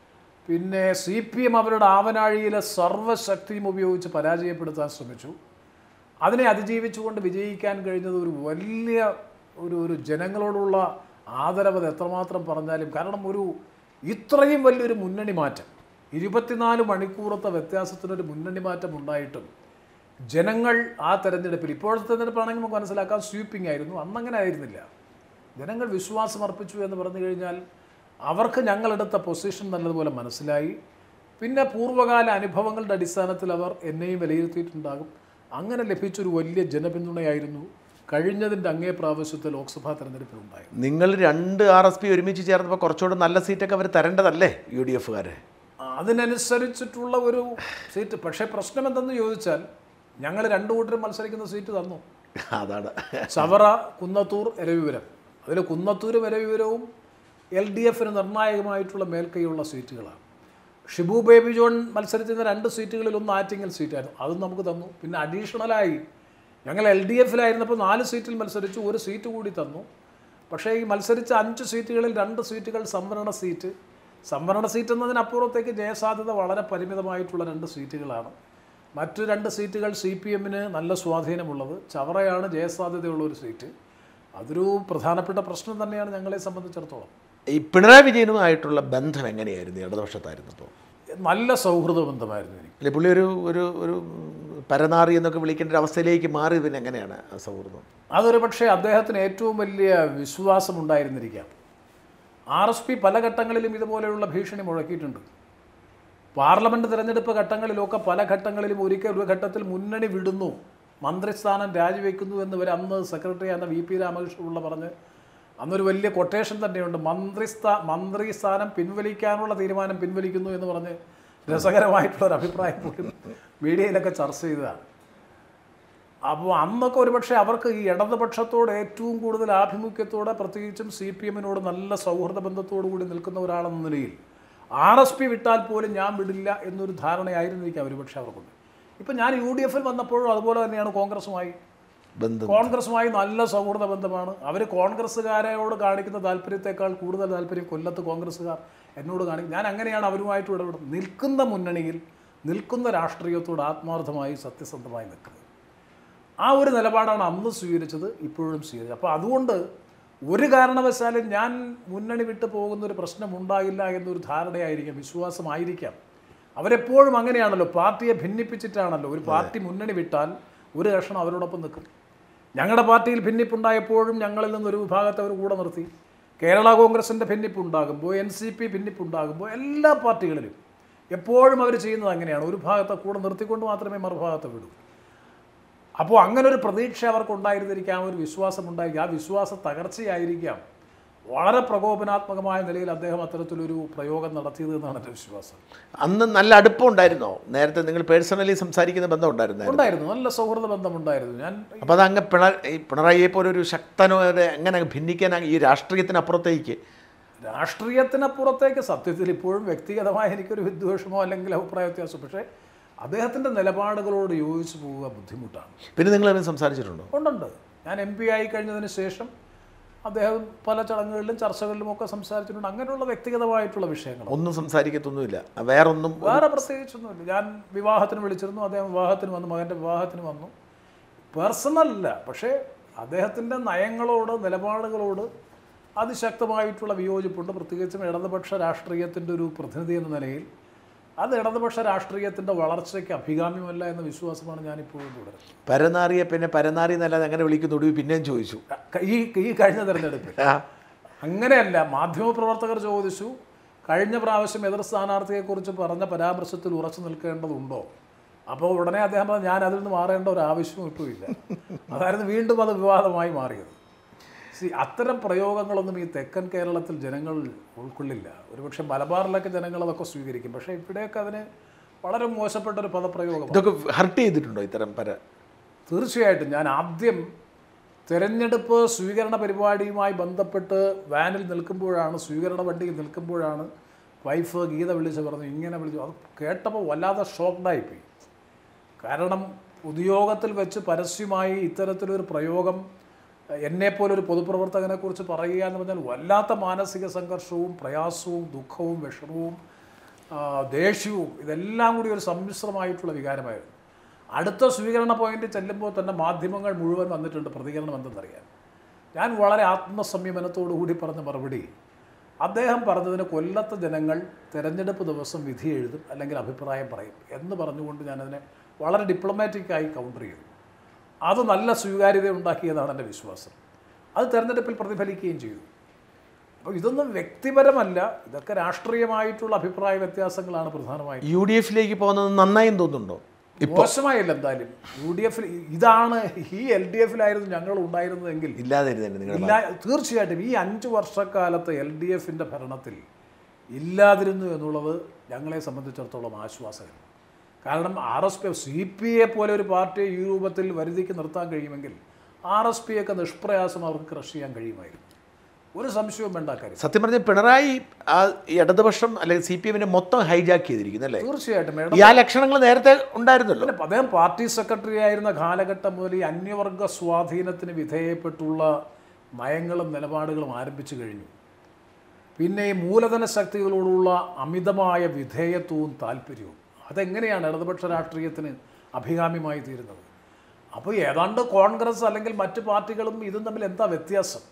Speaker 2: പിന്നെ സി പി എം അവരുടെ ആവനാഴിയിലെ സർവ്വശക്തിയും ഉപയോഗിച്ച് പരാജയപ്പെടുത്താൻ ശ്രമിച്ചു അതിനെ അതിജീവിച്ചുകൊണ്ട് വിജയിക്കാൻ കഴിഞ്ഞത് ഒരു വലിയ ഒരു ഒരു ജനങ്ങളോടുള്ള ആദരവ് അത് എത്രമാത്രം പറഞ്ഞാലും കാരണം ഒരു ഇത്രയും വലിയൊരു മുന്നണി മാറ്റം ഇരുപത്തിനാല് മണിക്കൂറത്തെ വ്യത്യാസത്തിനൊരു മുന്നണി മാറ്റം ഉണ്ടായിട്ടും ജനങ്ങൾ ആ തെരഞ്ഞെടുപ്പിൽ ഇപ്പോഴത്തെ തെരഞ്ഞെടുപ്പാണെങ്കിൽ നമുക്ക് മനസ്സിലാക്കാം സ്വീപ്പിംഗ് ആയിരുന്നു അന്നങ്ങനെ ആയിരുന്നില്ല ജനങ്ങൾ വിശ്വാസം അർപ്പിച്ചു എന്ന് പറഞ്ഞു കഴിഞ്ഞാൽ അവർക്ക് ഞങ്ങളെടുത്ത പൊസിഷൻ നല്ലതുപോലെ മനസ്സിലായി പിന്നെ പൂർവ്വകാല അനുഭവങ്ങളുടെ അടിസ്ഥാനത്തിൽ അവർ എന്നെയും വിലയിരുത്തിയിട്ടുണ്ടാകും അങ്ങനെ ലഭിച്ചൊരു വലിയ ജനപിന്തുണയായിരുന്നു കഴിഞ്ഞതിൻ്റെ അങ്ങേ പ്രാവശ്യത്തെ ലോക്സഭാ തെരഞ്ഞെടുപ്പിലുണ്ടായത്
Speaker 1: നിങ്ങൾ രണ്ട് ആർ എസ് പി ഒരുമിച്ച് ചേർന്നപ്പോൾ കുറച്ചുകൂടെ നല്ല സീറ്റൊക്കെ അവർ തരേണ്ടതല്ലേ യു ഡി എഫുകാരെ
Speaker 2: അതിനനുസരിച്ചിട്ടുള്ള ഒരു സീറ്റ് പക്ഷേ പ്രശ്നം എന്തെന്ന് ചോദിച്ചാൽ ഞങ്ങൾ രണ്ടു കൂട്ടരും മത്സരിക്കുന്ന സീറ്റ് തന്നു
Speaker 1: അതാണ്
Speaker 2: ചവറ കുന്നത്തൂർ എരവിപുരം അതിൽ കുന്നത്തൂരും എരവിപുരവും എൽ ഡി എഫിന് നിർണായകമായിട്ടുള്ള മേൽക്കൈയുള്ള സീറ്റുകളാണ് ഷിബു ബേബി ജോൺ മത്സരിച്ചിരുന്ന രണ്ട് സീറ്റുകളിൽ ഒന്ന് ആറ്റിങ്ങൽ സീറ്റായിരുന്നു അതും നമുക്ക് തന്നു പിന്നെ അഡീഷണലായി ഞങ്ങൾ എൽ ഡി എഫിലായിരുന്നപ്പോൾ നാല് സീറ്റിൽ മത്സരിച്ചു ഒരു സീറ്റ് കൂടി തന്നു പക്ഷേ ഈ മത്സരിച്ച അഞ്ച് സീറ്റുകളിൽ രണ്ട് സീറ്റുകൾ സംവരണ സീറ്റ് സംവരണ സീറ്റ് എന്നതിനപ്പുറത്തേക്ക് ജയസാധ്യത വളരെ പരിമിതമായിട്ടുള്ള രണ്ട് സീറ്റുകളാണ് മറ്റു രണ്ട് സീറ്റുകൾ സി പി എമ്മിന് നല്ല സ്വാധീനമുള്ളത് ചവറയാണ് ജയസാധ്യതയുള്ള ഒരു സീറ്റ് അതൊരു പ്രധാനപ്പെട്ട പ്രശ്നം തന്നെയാണ് ഞങ്ങളെ സംബന്ധിച്ചിടത്തോളം
Speaker 1: ഈ പിണറായി വിജയനുമായിട്ടുള്ള ബന്ധം എങ്ങനെയായിരുന്നു ഇടതുപക്ഷത്തായിരുന്നപ്പോൾ
Speaker 2: നല്ല സൗഹൃദ ബന്ധമായിരുന്നു എനിക്ക്
Speaker 1: അല്ലെ പുള്ളി ഒരു ഒരു ഒരു പരനാറി എന്നൊക്കെ വിളിക്കേണ്ട ഒരു അവസ്ഥയിലേക്ക് മാറി പിന്നെ എങ്ങനെയാണ് ആ സൗഹൃദം
Speaker 2: അതൊരു പക്ഷേ അദ്ദേഹത്തിന് ഏറ്റവും വലിയ വിശ്വാസം ഉണ്ടായിരുന്നിരിക്കാം ആർ എസ് പി പല ഘട്ടങ്ങളിലും ഇതുപോലെയുള്ള ഭീഷണി മുഴക്കിയിട്ടുണ്ട് പാർലമെൻറ്റ് തിരഞ്ഞെടുപ്പ് ഘട്ടങ്ങളിലൊക്കെ പല ഘട്ടങ്ങളിലും ഒരിക്കൽ ഒരു ഘട്ടത്തിൽ മുന്നണി വിടുന്നു മന്ത്രിസ്ഥാനം രാജിവെക്കുന്നു എന്ന് വരെ അന്ന് സെക്രട്ടറി ആയിരുന്ന വി പി രാമകൃഷ്ണപിള്ള പറഞ്ഞ് അന്നൊരു വലിയ കൊട്ടേഷൻ തന്നെയുണ്ട് മന്ത്രിസ്ഥാ മന്ത്രി സ്ഥാനം പിൻവലിക്കാനുള്ള തീരുമാനം പിൻവലിക്കുന്നു എന്ന് പറഞ്ഞ് രസകരമായിട്ടുള്ള ഒരു അഭിപ്രായം പോലും മീഡിയയിലൊക്കെ ചർച്ച ചെയ്തതാണ് അപ്പോൾ അന്നൊക്കെ ഒരുപക്ഷെ അവർക്ക് ഈ ഇടതുപക്ഷത്തോട് ഏറ്റവും കൂടുതൽ ആഭിമുഖ്യത്തോടെ പ്രത്യേകിച്ചും സി പി എമ്മിനോട് നല്ല സൗഹൃദ ബന്ധത്തോടു കൂടി നിൽക്കുന്ന ഒരാളെന്ന നിലയിൽ ആർ എസ് പി വിട്ടാൽ പോലും ഞാൻ വിടില്ല എന്നൊരു ധാരണയായിരുന്നിരിക്കാം ഒരുപക്ഷെ അവർക്കുണ്ട് ഇപ്പം ഞാൻ യു ഡി എഫിൽ വന്നപ്പോഴും അതുപോലെ തന്നെയാണ് കോൺഗ്രസുമായി
Speaker 1: ബന്ധം
Speaker 2: കോൺഗ്രസുമായി നല്ല സൗഹൃദ ബന്ധമാണ് അവർ കോൺഗ്രസ്സുകാരോട് കാണിക്കുന്ന താല്പര്യത്തെക്കാൾ കൂടുതൽ താല്പര്യം കൊല്ലത്ത് കോൺഗ്രസ്സുകാർ എന്നോട് കാണിക്കും ഞാൻ അങ്ങനെയാണ് അവരുമായിട്ട് ഇടപെടുന്നത് നിൽക്കുന്ന മുന്നണിയിൽ നിൽക്കുന്ന രാഷ്ട്രീയത്തോട് ആത്മാർത്ഥമായി സത്യസന്ധമായി നിൽക്കുന്നത് ആ ഒരു നിലപാടാണ് അന്ന് സ്വീകരിച്ചത് ഇപ്പോഴും സ്വീകരിച്ചത് അപ്പോൾ അതുകൊണ്ട് ഒരു കാരണവശാലും ഞാൻ മുന്നണി വിട്ടു പോകുന്ന ഒരു പ്രശ്നം ഉണ്ടാകില്ല എന്നൊരു ധാരണയായിരിക്കാം വിശ്വാസമായിരിക്കാം അവരെപ്പോഴും അങ്ങനെയാണല്ലോ പാർട്ടിയെ ഭിന്നിപ്പിച്ചിട്ടാണല്ലോ ഒരു പാർട്ടി മുന്നണി വിട്ടാൽ ഒരു കഷ്ണം അവരോടൊപ്പം നിൽക്കും ഞങ്ങളുടെ പാർട്ടിയിൽ ഭിന്നിപ്പുണ്ടായപ്പോഴും ഞങ്ങളിൽ നിന്നൊരു വിഭാഗത്തെ അവർ കൂടെ നിർത്തി കേരള കോൺഗ്രസിൻ്റെ ഭിന്നിപ്പുണ്ടാകുമ്പോൾ എൻ സി പി ഭിന്നിപ്പുണ്ടാകുമ്പോൾ എല്ലാ പാർട്ടികളിലും എപ്പോഴും അവർ ചെയ്യുന്നത് അങ്ങനെയാണ് ഒരു ഭാഗത്തെ കൂടെ നിർത്തിക്കൊണ്ട് മാത്രമേ മറുഭാഗത്തെ വിടൂ അപ്പോൾ അങ്ങനെ ഒരു പ്രതീക്ഷ അവർക്ക് ഉണ്ടായിരുന്നിരിക്കാം ഒരു വിശ്വാസം ഉണ്ടായിരിക്കാം ആ വിശ്വാസ തകർച്ചയായിരിക്കാം വളരെ പ്രകോപനാത്മകമായ നിലയിൽ അദ്ദേഹം അത്തരത്തിലൊരു പ്രയോഗം നടത്തിയത് എന്നാണ് എൻ്റെ വിശ്വാസം
Speaker 1: അന്ന് നല്ല അടുപ്പം ഉണ്ടായിരുന്നോ നേരത്തെ നിങ്ങൾ പേഴ്സണലി സംസാരിക്കുന്ന ബന്ധം ഉണ്ടായിരുന്നോ
Speaker 2: ഉണ്ടായിരുന്നു നല്ല സൗഹൃദ ബന്ധമുണ്ടായിരുന്നു ഞാൻ
Speaker 1: അപ്പോൾ അതങ്ങ് പിണ ഈ പിണറായിയെ പോലെ ഒരു ശക്തനോടെ എങ്ങനെ ഭിന്നിക്കാൻ ഈ രാഷ്ട്രീയത്തിനപ്പുറത്തേക്ക്
Speaker 2: രാഷ്ട്രീയത്തിനപ്പുറത്തേക്ക് സത്യത്തിൽ ഇപ്പോഴും വ്യക്തിഗതമായ എനിക്കൊരു വിദ്വേഷമോ അല്ലെങ്കിൽ അഭിപ്രായ വ്യത്യാസം പക്ഷേ അദ്ദേഹത്തിൻ്റെ നിലപാടുകളോട് യോജിച്ചു പോവുക ബുദ്ധിമുട്ടാണ്
Speaker 1: പിന്നെ നിങ്ങൾ തമ്മിൽ സംസാരിച്ചിട്ടുണ്ടോ
Speaker 2: ഉണ്ടുണ്ട് ഞാൻ എം പി ആയി കഴിഞ്ഞതിന് ശേഷം അദ്ദേഹം പല ചടങ്ങുകളിലും ചർച്ചകളിലും ഒക്കെ സംസാരിച്ചിട്ടുണ്ട് അങ്ങനെയുള്ള വ്യക്തിഗതമായിട്ടുള്ള വിഷയങ്ങൾ
Speaker 1: ഒന്നും സംസാരിക്കത്തൊന്നുമില്ല വേറൊന്നും
Speaker 2: വേറെ പ്രത്യേകിച്ചൊന്നുമില്ല ഞാൻ വിവാഹത്തിന് വിളിച്ചിരുന്നു അദ്ദേഹം വിവാഹത്തിന് വന്നു മകൻ്റെ വിവാഹത്തിന് വന്നു പേഴ്സണൽ അല്ല പക്ഷേ അദ്ദേഹത്തിൻ്റെ നയങ്ങളോട് നിലപാടുകളോട് അതിശക്തമായിട്ടുള്ള വിയോജിപ്പുണ്ട് പ്രത്യേകിച്ചും ഇടതുപക്ഷ രാഷ്ട്രീയത്തിൻ്റെ ഒരു പ്രതിനിധി എന്ന നിലയിൽ അത് ഇടതുപക്ഷ രാഷ്ട്രീയത്തിൻ്റെ വളർച്ചയ്ക്ക് അഭികാമ്യമല്ല എന്ന വിശ്വാസമാണ് ഞാനിപ്പോഴും തുടരുന്നത്
Speaker 1: പരനാറിയെ പിന്നെ പരനാറി എന്നല്ലാതെ എങ്ങനെ വിളിക്കുന്നു ഒടുവിൽ പിന്നെയും ചോദിച്ചു
Speaker 2: ഈ ഈ കഴിഞ്ഞ തെരഞ്ഞെടുപ്പിൽ
Speaker 1: ആ,
Speaker 2: അങ്ങനെയല്ല മാധ്യമപ്രവർത്തകർ ചോദിച്ചു കഴിഞ്ഞ പ്രാവശ്യം എതിർ സ്ഥാനാർത്ഥിയെക്കുറിച്ച് പറഞ്ഞ പരാമർശത്തിൽ ഉറച്ചു നിൽക്കേണ്ടതുണ്ടോ അപ്പോൾ ഉടനെ അദ്ദേഹം പറഞ്ഞു ഞാൻ അതിൽ നിന്ന് മാറേണ്ട ഒരു ആവശ്യവും ഇപ്പോൾ ഇല്ല അതായിരുന്നു വീണ്ടും അത് വിവാദമായി മാറിയത് സി അത്തരം പ്രയോഗങ്ങളൊന്നും ഈ തെക്കൻ കേരളത്തിൽ ജനങ്ങൾ ഉൾക്കൊള്ളില്ല ഒരുപക്ഷെ മലബാറിലൊക്കെ ജനങ്ങൾ അതൊക്കെ സ്വീകരിക്കും പക്ഷേ ഇവിടെയൊക്കെ അതിന് വളരെ മോശപ്പെട്ട ഒരു പദപ്രയോഗമാണ്
Speaker 1: ഇതൊക്കെ ഹർട്ട് ചെയ്തിട്ടുണ്ടോ ഇത്തരം പര
Speaker 2: തീർച്ചയായിട്ടും ഞാൻ ആദ്യം തെരഞ്ഞെടുപ്പ് സ്വീകരണ പരിപാടിയുമായി ബന്ധപ്പെട്ട് വാനിൽ നിൽക്കുമ്പോഴാണ് സ്വീകരണ വണ്ടിയിൽ നിൽക്കുമ്പോഴാണ് വൈഫ് ഗീത വിളിച്ച് പറഞ്ഞു ഇങ്ങനെ വിളിച്ചു അത് കേട്ടപ്പോൾ വല്ലാതെ ഷോക്ക്ഡായിപ്പോയി കാരണം പൊതുയോഗത്തിൽ വെച്ച് പരസ്യമായി ഇത്തരത്തിലൊരു പ്രയോഗം എന്നെപ്പോലൊരു പൊതുപ്രവർത്തകനെക്കുറിച്ച് പറയുക എന്ന് പറഞ്ഞാൽ വല്ലാത്ത മാനസിക സംഘർഷവും പ്രയാസവും ദുഃഖവും വിഷമവും ആ, ദേഷ്യവും ഇതെല്ലാം കൂടി ഒരു സമ്മിശ്രമായിട്ടുള്ള വികാരമായിരുന്നു അടുത്ത സ്വീകരണ പോയിന്റ് ചെല്ലുമ്പോൾ തന്നെ മാധ്യമങ്ങൾ മുഴുവൻ വന്നിട്ടുണ്ട് പ്രതികരണം എന്തെന്നറിയാൻ ഞാൻ വളരെ ആത്മസംയമനത്തോടു കൂടി പറഞ്ഞ മറുപടി അദ്ദേഹം പറഞ്ഞതിന് കൊല്ലത്തെ ജനങ്ങൾ തെരഞ്ഞെടുപ്പ് ദിവസം വിധി എഴുതും അല്ലെങ്കിൽ അഭിപ്രായം പറയും എന്ന് പറഞ്ഞുകൊണ്ട് ഞാനതിനെ വളരെ ഡിപ്ലോമാറ്റിക്കായി കൗണ്ടർ ചെയ്തു അത് നല്ല സ്വീകാര്യത ഉണ്ടാക്കിയതാണ് എൻ്റെ വിശ്വാസം അത് തെരഞ്ഞെടുപ്പിൽ പ്രതിഫലിക്കുകയും ചെയ്തു അപ്പോൾ ഇതൊന്നും വ്യക്തിപരമല്ല ഇതൊക്കെ രാഷ്ട്രീയമായിട്ടുള്ള അഭിപ്രായ വ്യത്യാസങ്ങളാണ് പ്രധാനമായും
Speaker 1: യു ഡി എഫിലേക്ക് പോകുന്നത് നന്നായും തോന്നുന്നുണ്ടോ
Speaker 2: മോശമായില്ല എന്തായാലും യു ഡി എഫിൽ ഇതാണ് ഈ എൽ ഡി എഫിലായിരുന്നു ഞങ്ങൾ ഉണ്ടായിരുന്നതെങ്കിൽ
Speaker 1: ഇല്ലാതിരുന്നു നിങ്ങൾ
Speaker 2: ഇല്ല തീർച്ചയായിട്ടും ഈ അഞ്ച് വർഷക്കാലത്ത് എൽ ഡി എഫിൻ്റെ ഭരണത്തിൽ ഇല്ലാതിരുന്നു എന്നുള്ളത് ഞങ്ങളെ സംബന്ധിച്ചിടത്തോളം ആശ്വാസകരം കാരണം R S P C P A പോലെ ഒരു പാർട്ടിയെ ഈ രൂപത്തിൽ വരുതിക്ക് നിർത്താൻ കഴിയുമെങ്കിൽ ആർ എസ് പി ഒക്കെ നിഷ്പ്രയാസം അവർക്ക് ക്രഷ് ചെയ്യാൻ കഴിയുമായിരുന്നു ഒരു സംശയവും വേണ്ട കാര്യം
Speaker 1: സത്യം പറഞ്ഞ പിണറായി ആ ഇടതുപക്ഷം അല്ലെങ്കിൽ സി പി എമ്മിനെ മൊത്തം ഹൈജാക്ക് ചെയ്തിരിക്കുന്നു അല്ലേ
Speaker 2: തീർച്ചയായിട്ടും മേഡം
Speaker 1: ഈ ആ ലക്ഷണങ്ങൾ നേരത്തെ ഉണ്ടായിരുന്നല്ലോ
Speaker 2: പിന്നെ അദ്ദേഹം പാർട്ടി സെക്രട്ടറി ആയിരുന്ന കാലഘട്ടം മുതൽ ഈ അന്യവർഗ സ്വാധീനത്തിന് വിധേയപ്പെട്ടുള്ള നയങ്ങളും നിലപാടുകളും ആരംഭിച്ചു കഴിഞ്ഞു പിന്നെ ഈ മൂലധന ശക്തികളോടുള്ള അമിതമായ വിധേയത്വവും താല്പര്യവും അതെങ്ങനെയാണ് ഇടതുപക്ഷ രാഷ്ട്രീയത്തിന് അഭികാമ്യമായി തീരുന്നത് അപ്പോൾ ഏതാണ്ട് കോൺഗ്രസ് അല്ലെങ്കിൽ മറ്റ് പാർട്ടികളും ഇതും തമ്മിൽ എന്താ വ്യത്യാസം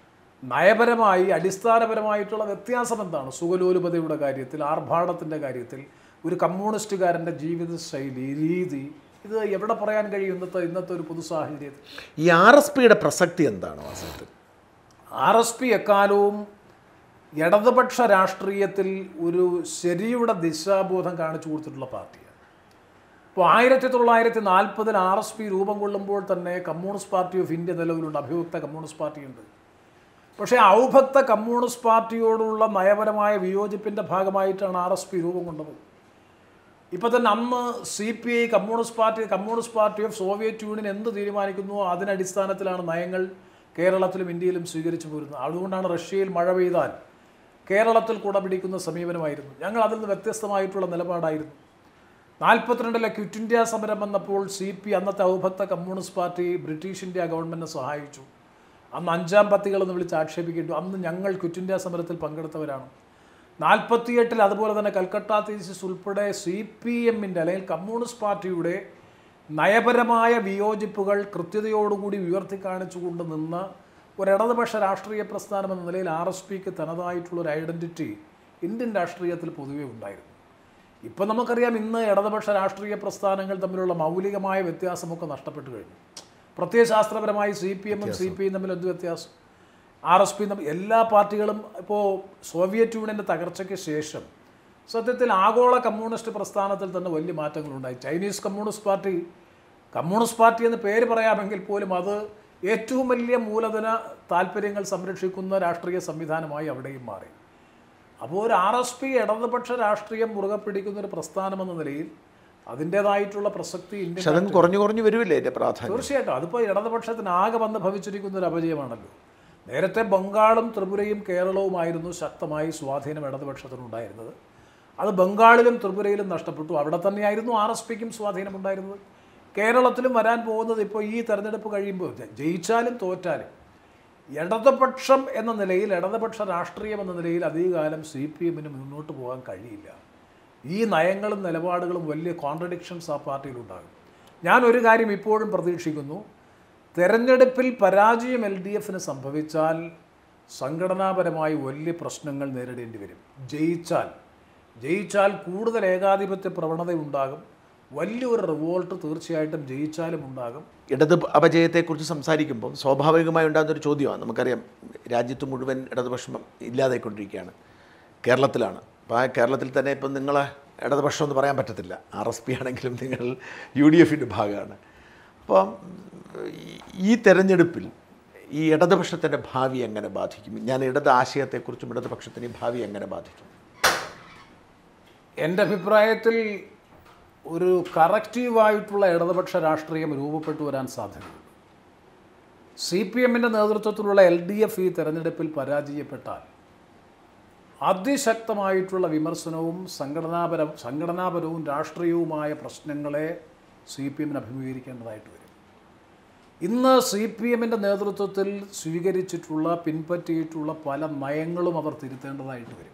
Speaker 2: നയപരമായി അടിസ്ഥാനപരമായിട്ടുള്ള വ്യത്യാസം എന്താണ് സുഖലോലുപതയുടെ കാര്യത്തിൽ ആർഭാടത്തിൻ്റെ കാര്യത്തിൽ ഒരു കമ്മ്യൂണിസ്റ്റുകാരൻ്റെ ജീവിത ശൈലി രീതി ഇത് എവിടെ പറയാൻ കഴിയും ഇന്നത്തെ ഇന്നത്തെ ഒരു പൊതു സാഹചര്യത്തിൽ
Speaker 1: ഈ ആർ എസ് പിയുടെ പ്രസക്തി എന്താണ് വാസ്തവത്തിൽ
Speaker 2: ആർ എസ് പി എക്കാലവും ഇടതുപക്ഷ രാഷ്ട്രീയത്തിൽ ഒരു ശരിയുടെ ദിശാബോധം കാണിച്ചു കൊടുത്തിട്ടുള്ള പാർട്ടിയാണ് ഇപ്പോൾ ആയിരത്തി തൊള്ളായിരത്തി നാൽപ്പതിൽ ആർ എസ് പി രൂപം കൊള്ളുമ്പോൾ തന്നെ കമ്മ്യൂണിസ്റ്റ് പാർട്ടി ഓഫ് ഇന്ത്യ നിലവിലുണ്ട് അഭിയുക്ത കമ്മ്യൂണിസ്റ്റ് പാർട്ടിയുണ്ട് പക്ഷേ ഔഭക്ത കമ്മ്യൂണിസ്റ്റ് പാർട്ടിയോടുള്ള നയപരമായ വിയോജിപ്പിൻ്റെ ഭാഗമായിട്ടാണ് ആർ എസ് പി രൂപം കൊണ്ടത് ഇപ്പോൾ തന്നെ അന്ന് C P I communist party communist party of Soviet Union എന്ത് തീരുമാനിക്കുന്നുവോ അതിനടിസ്ഥാനത്തിലാണ് നയങ്ങൾ കേരളത്തിലും ഇന്ത്യയിലും സ്വീകരിച്ചു പോരുന്നത് അതുകൊണ്ടാണ് റഷ്യയിൽ മഴ പെയ്താൽ കേരളത്തിൽ കൂടെ പിടിക്കുന്ന സമീപനമായിരുന്നു ഞങ്ങൾ അതിൽ നിന്ന് വ്യത്യസ്തമായിട്ടുള്ള നിലപാടായിരുന്നു നാൽപ്പത്തിരണ്ടിലെ ക്വിറ്റ് ഇന്ത്യ സമരം വന്നപ്പോൾ സി പി അന്നത്തെ ഔഭക്ത കമ്മ്യൂണിസ്റ്റ് പാർട്ടി ബ്രിട്ടീഷ് ഇന്ത്യ ഗവൺമെൻറ്റിനെ സഹായിച്ചു അന്ന് അഞ്ചാം പത്തികൾ എന്ന് വിളിച്ച് ആക്ഷേപിക്കേണ്ടു അന്ന് ഞങ്ങൾ ക്വിറ്റ് ഇന്ത്യ സമരത്തിൽ പങ്കെടുത്തവരാണ് നാൽപ്പത്തിയെട്ടിൽ അതുപോലെ തന്നെ കൽക്കട്ട തീസിസ് ഉൾപ്പെടെ സി പി എമ്മിൻ്റെ അല്ലെങ്കിൽ കമ്മ്യൂണിസ്റ്റ് പാർട്ടിയുടെ നയപരമായ വിയോജിപ്പുകൾ കൃത്യതയോടുകൂടി ഉയർത്തി കാണിച്ചുകൊണ്ട് നിന്ന ഒരു ഇടതുപക്ഷ രാഷ്ട്രീയ പ്രസ്ഥാനം എന്ന നിലയിൽ ആർ എസ് പിക്ക് തനതായിട്ടുള്ള ഒരു ഐഡൻറ്റിറ്റി ഇന്ത്യൻ രാഷ്ട്രീയത്തിൽ പൊതുവെ ഉണ്ടായിരുന്നു ഇപ്പം നമുക്കറിയാം ഇന്ന് ഇടതുപക്ഷ രാഷ്ട്രീയ പ്രസ്ഥാനങ്ങൾ തമ്മിലുള്ള മൗലികമായ വ്യത്യാസമൊക്കെ നഷ്ടപ്പെട്ടു കഴിഞ്ഞു പ്രത്യയശാസ്ത്രപരമായി സി പി എമ്മും സി പി ഐയും തമ്മിൽ എന്ത് വ്യത്യാസം ആർ എസ് പി തമ്മിൽ എല്ലാ പാർട്ടികളും ഇപ്പോൾ സോവിയറ്റ് യൂണിയൻ്റെ തകർച്ചയ്ക്ക് ശേഷം സത്യത്തിൽ ആഗോള കമ്മ്യൂണിസ്റ്റ് പ്രസ്ഥാനത്തിൽ തന്നെ വലിയ മാറ്റങ്ങളുണ്ടായി Chinese communist party communist party എന്ന് പേര് പറയാമെങ്കിൽ പോലും അത് ഏറ്റവും വലിയ മൂലധന താല്പര്യങ്ങൾ സംരക്ഷിക്കുന്ന രാഷ്ട്രീയ സംവിധാനമായി അവിടെയും മാറി അപ്പോൾ ഒരു ആർ എസ് പി ഇടതുപക്ഷ രാഷ്ട്രീയം മുറുകെ പിടിക്കുന്ന ഒരു പ്രസ്ഥാനമെന്ന നിലയിൽ അതിൻ്റേതായിട്ടുള്ള പ്രസക്തി ഇന്ത്യൻ
Speaker 1: പക്ഷെ അതങ്ങ് കുറഞ്ഞു കുറഞ്ഞു വരുമല്ലേ എൻ്റെ പ്രാധാന്യം
Speaker 2: തീർച്ചയായിട്ടും അതിപ്പോൾ ഇടതുപക്ഷത്തിന് ആകെ വന്ന് ഭവിച്ചിരിക്കുന്ന ഒരു അപജയമാണല്ലോ നേരത്തെ ബംഗാളും ത്രിപുരയും കേരളവുമായിരുന്നു ശക്തമായി സ്വാധീനം ഇടതുപക്ഷത്തിനുണ്ടായിരുന്നത് അത് ബംഗാളിലും ത്രിപുരയിലും നഷ്ടപ്പെട്ടു അവിടെ തന്നെയായിരുന്നു ആർ എസ് പിക്കും സ്വാധീനമുണ്ടായിരുന്നത് കേരളത്തിലും വരാൻ പോകുന്നത് ഇപ്പോൾ ഈ തെരഞ്ഞെടുപ്പ് കഴിയുമ്പോൾ ജ- ജയിച്ചാലും തോറ്റാലും ഇടതുപക്ഷം എന്ന നിലയിൽ ഇടതുപക്ഷ രാഷ്ട്രീയം എന്ന നിലയിൽ അധികകാലം സി പി എമ്മിന് മുന്നോട്ട് പോകാൻ കഴിയില്ല ഈ നയങ്ങളും നിലപാടുകളും വലിയ കോൺട്രഡിക്ഷൻസ് ആ പാർട്ടിയിലുണ്ടാകും ഞാൻ ഒരു കാര്യം ഇപ്പോഴും പ്രതീക്ഷിക്കുന്നു തെരഞ്ഞെടുപ്പിൽ പരാജയം എൽ ഡി എഫിന് സംഭവിച്ചാൽ സംഘടനാപരമായി വലിയ പ്രശ്നങ്ങൾ നേരിടേണ്ടി വരും ജയിച്ചാൽ ജയിച്ചാൽ കൂടുതൽ ഏകാധിപത്യ പ്രവണത ഉണ്ടാകും വലിയൊരു റിവോൾട്ട് തീർച്ചയായിട്ടും ജയിച്ചാലും ഉണ്ടാകും
Speaker 1: ഇടത് അപജയത്തെക്കുറിച്ച് സംസാരിക്കുമ്പോൾ സ്വാഭാവികമായി ഉണ്ടാകുന്നൊരു ചോദ്യമാണ് നമുക്കറിയാം രാജ്യത്ത് മുഴുവൻ ഇടതുപക്ഷം ഇല്ലാതായിക്കൊണ്ടിരിക്കുകയാണ് കേരളത്തിലാണ് അപ്പോൾ ആ കേരളത്തിൽ തന്നെ ഇപ്പം നിങ്ങളെ ഇടതുപക്ഷം എന്ന് പറയാൻ പറ്റത്തില്ല ആർ എസ് പി ആണെങ്കിലും നിങ്ങൾ യു ഡി എഫിൻ്റെ ഭാഗമാണ് അപ്പം ഈ- ഈ തെരഞ്ഞെടുപ്പിൽ ഈ ഇടതുപക്ഷത്തിൻ്റെ ഭാവി എങ്ങനെ ബാധിക്കും ഞാൻ ഇടത് ആശയത്തെക്കുറിച്ചും ഇടതുപക്ഷത്തിൻ്റെ ഭാവി എങ്ങനെ ബാധിക്കും
Speaker 2: എൻ്റെ അഭിപ്രായത്തിൽ ഒരു കറക്റ്റീവായിട്ടുള്ള ഇടതുപക്ഷ രാഷ്ട്രീയം രൂപപ്പെട്ടു വരാൻ സാധ്യതയുണ്ട് സി പി എമ്മിൻ്റെ നേതൃത്വത്തിലുള്ള എൽ ഡി എഫ് ഈ തെരഞ്ഞെടുപ്പിൽ പരാജയപ്പെട്ടാൽ അതിശക്തമായിട്ടുള്ള വിമർശനവും സംഘടനാപര സംഘടനാപരവും രാഷ്ട്രീയവുമായ പ്രശ്നങ്ങളെ സി പി എമ്മിന് അഭിമുഖീകരിക്കേണ്ടതായിട്ട് വരും ഇന്ന് സി പി എമ്മിൻ്റെ നേതൃത്വത്തിൽ സ്വീകരിച്ചിട്ടുള്ള പിൻപറ്റിയിട്ടുള്ള പല നയങ്ങളും അവർ തിരുത്തേണ്ടതായിട്ട് വരും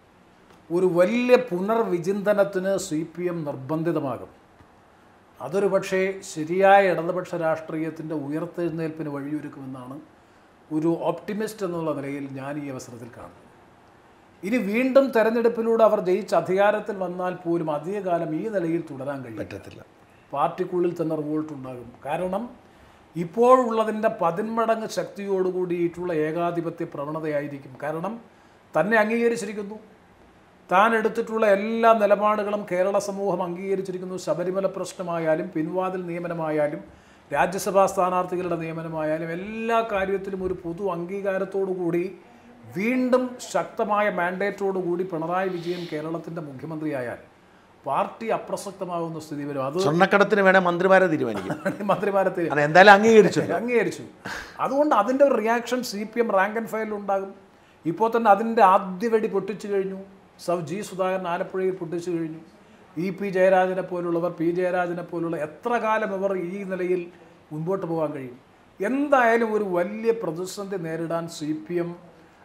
Speaker 2: ഒരു വലിയ പുനർവിചിന്തനത്തിന് സി പി എം നിർബന്ധിതമാകും അതൊരു പക്ഷേ ശരിയായ ഇടതുപക്ഷ രാഷ്ട്രീയത്തിൻ്റെ ഉയർത്തെഴുന്നേൽപ്പിന് വഴിയൊരുക്കുമെന്നാണ് ഒരു ഓപ്റ്റിമിസ്റ്റ് എന്നുള്ള നിലയിൽ ഞാൻ ഈ അവസരത്തിൽ കാണുന്നു ഇനി വീണ്ടും തെരഞ്ഞെടുപ്പിലൂടെ അവർ ജയിച്ച് അധികാരത്തിൽ വന്നാൽ പോലും അധികകാലം ഈ നിലയിൽ തുടരാൻ കഴിയും
Speaker 1: പറ്റത്തില്ല
Speaker 2: പാർട്ടിക്കുള്ളിൽ തന്നെ റിവോൾട്ട് ഉണ്ടാകും കാരണം ഇപ്പോഴുള്ളതിൻ്റെ പതിന്മടങ്ങ് ശക്തിയോടുകൂടിയിട്ടുള്ള ഏകാധിപത്യ പ്രവണതയായിരിക്കും കാരണം തന്നെ അംഗീകരിച്ചിരിക്കുന്നു താൻ എടുത്തിട്ടുള്ള എല്ലാ നിലപാടുകളും കേരള സമൂഹം അംഗീകരിച്ചിരിക്കുന്നു ശബരിമല പ്രശ്നമായാലും പിൻവാതിൽ നിയമനമായാലും രാജ്യസഭാ സ്ഥാനാർത്ഥികളുടെ നിയമനമായാലും എല്ലാ കാര്യത്തിലും ഒരു പൊതു അംഗീകാരത്തോടു കൂടി വീണ്ടും ശക്തമായ മാൻഡേറ്റോടുകൂടി പിണറായി വിജയൻ കേരളത്തിൻ്റെ മുഖ്യമന്ത്രിയായാൽ പാർട്ടി അപ്രസക്തമാകുന്ന സ്ഥിതി വരും അത്
Speaker 1: സ്വർണ്ണക്കടത്തിന് വേണേൽ മന്ത്രിമാരെ തീരുമാനിക്കും
Speaker 2: മന്ത്രിമാരെ തി-
Speaker 1: കാരണം എന്തായാലും അംഗീകരിച്ചു
Speaker 2: അംഗീകരിച്ചു അതുകൊണ്ട് അതിൻ്റെ ഒരു reaction C P M rank and ഫയലിൽ ഉണ്ടാകും ഇപ്പോൾ തന്നെ അതിൻ്റെ ആദ്യ വെടി പൊട്ടിച്ചു കഴിഞ്ഞു സവ് ജി സുധാകരൻ ആലപ്പുഴയിൽ പൊട്ടിച്ചു കഴിഞ്ഞു ഇ പി ജയരാജനെ പോലുള്ളവർ പി ജയരാജനെ പോലുള്ള എത്ര കാലം ഇവർ ഈ നിലയിൽ മുൻപോട്ട് പോകാൻ കഴിയും എന്തായാലും ഒരു വലിയ പ്രതിസന്ധി നേരിടാൻ സി പി എം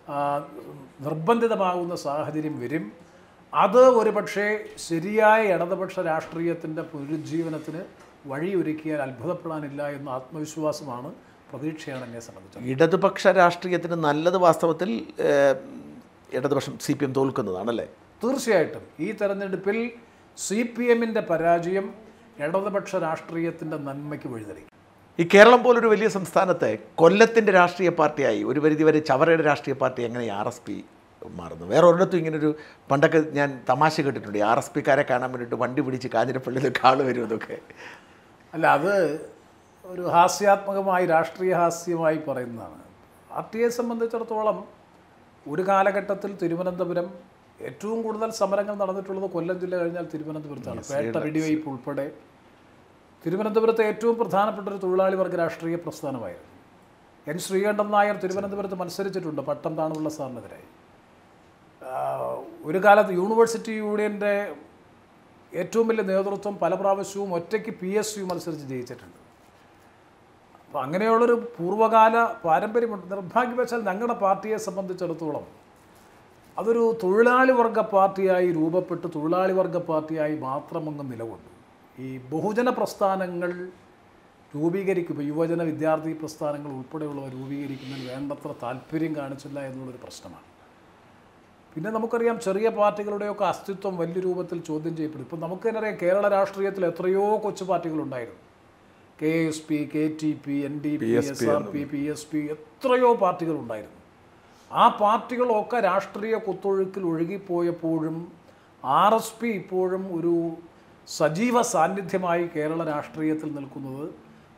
Speaker 2: നിർബന്ധിതമാകുന്ന സാഹചര്യം വരും അത് ഒരു പക്ഷേ ശരിയായ ഇടതുപക്ഷ രാഷ്ട്രീയത്തിൻ്റെ പുനരുജ്ജീവനത്തിന് വഴിയൊരുക്കിയാൽ അത്ഭുതപ്പെടാനില്ല എന്ന ആത്മവിശ്വാസമാണ് പ്രതീക്ഷയാണ് എന്നെ സംബന്ധിച്ചത്
Speaker 1: ഇടതുപക്ഷ രാഷ്ട്രീയത്തിന് നല്ലത് വാസ്തവത്തിൽ ഏഹ്, ഇടതുപക്ഷം സി പി എം തോൽക്കുന്നതാണല്ലേ
Speaker 2: തീർച്ചയായിട്ടും ഈ തെരഞ്ഞെടുപ്പിൽ സി പി എമ്മിൻ്റെ പരാജയം ഇടതുപക്ഷ രാഷ്ട്രീയത്തിൻ്റെ നന്മയ്ക്ക് വഴിതെളിക്കും
Speaker 1: ഈ കേരളം പോലൊരു വലിയ സംസ്ഥാനത്തെ കൊല്ലത്തിൻ്റെ രാഷ്ട്രീയ പാർട്ടിയായി ഒരു പരിധിവരെ ചവറയുടെ രാഷ്ട്രീയ പാർട്ടി എങ്ങനെ ആർ എസ് പി മാറുന്നു വേറെ ഒരിടത്തും ഇങ്ങനൊരു പണ്ടൊക്കെ ഞാൻ തമാശ കേട്ടിട്ടുണ്ട് ആർ എസ് പിക്കാരെ കാണാൻ വേണ്ടിയിട്ട് വണ്ടി പിടിച്ച് കാഞ്ഞിരപ്പള്ളിയിൽ കാള് വരും എന്നൊക്കെ
Speaker 2: അല്ല അത് ഒരു ഹാസ്യാത്മകമായി രാഷ്ട്രീയ ഹാസ്യമായി പറയുന്നതാണ് പാർട്ടിയെ സംബന്ധിച്ചിടത്തോളം ഒരു കാലഘട്ടത്തിൽ തിരുവനന്തപുരം ഏറ്റവും കൂടുതൽ സമരങ്ങൾ നടന്നിട്ടുള്ളത് കൊല്ലം ജില്ല കഴിഞ്ഞാൽ തിരുവനന്തപുരത്താണ് പേട്ട വെടിവയ്പ് ഉൾപ്പെടെ തിരുവനന്തപുരത്തെ ഏറ്റവും പ്രധാനപ്പെട്ട ഒരു തൊഴിലാളി വർഗ രാഷ്ട്രീയ പ്രസ്ഥാനമായിരുന്നു എൻ ശ്രീകണ്ഠൻ നായർ തിരുവനന്തപുരത്ത് മത്സരിച്ചിട്ടുണ്ട് പട്ടം താണുള്ള സാറിനെതിരായി ആഹ് ഒരു കാലത്ത് യൂണിവേഴ്സിറ്റി യൂണിയൻ്റെ ഏറ്റവും വലിയ നേതൃത്വം പല പ്രാവശ്യവും ഒറ്റയ്ക്ക് പി എസ് യു മത്സരിച്ച് ജയിച്ചിട്ടുണ്ട് അപ്പോൾ അങ്ങനെയുള്ളൊരു പൂർവ്വകാല പാരമ്പര്യമുണ്ട് നിർഭാഗ്യവശാൽ ഞങ്ങളുടെ പാർട്ടിയെ സംബന്ധിച്ചിടത്തോളം അതൊരു തൊഴിലാളി വർഗ പാർട്ടിയായി രൂപപ്പെട്ട് തൊഴിലാളി വർഗ പാർട്ടിയായി മാത്രം അങ്ങ് നിലകൊണ്ടു ഈ ബഹുജന പ്രസ്ഥാനങ്ങൾ രൂപീകരിക്കുമ്പോൾ യുവജന വിദ്യാർത്ഥി പ്രസ്ഥാനങ്ങൾ ഉൾപ്പെടെയുള്ളവ രൂപീകരിക്കുന്നതിൽ വേണ്ടത്ര താല്പര്യം കാണിച്ചില്ല എന്നുള്ളൊരു പ്രശ്നമാണ് പിന്നെ നമുക്കറിയാം ചെറിയ പാർട്ടികളുടെയൊക്കെ അസ്തിത്വം വലിയ രൂപത്തിൽ ചോദ്യം ചെയ്യപ്പെടും ഇപ്പം നമുക്ക് തന്നെ അറിയാം കേരള രാഷ്ട്രീയത്തിൽ എത്രയോ കൊച്ചു പാർട്ടികളുണ്ടായിരുന്നു K S P K T P N D P S R P P S P എത്രയോ പാർട്ടികളുണ്ടായിരുന്നു ആ പാർട്ടികളൊക്കെ രാഷ്ട്രീയ കുത്തൊഴുക്കിൽ ഒഴുകിപ്പോയപ്പോഴും ആർ എസ് പി ഇപ്പോഴും ഒരു സജീവ സാന്നിധ്യമായി കേരള രാഷ്ട്രീയത്തിൽ നിൽക്കുന്നത്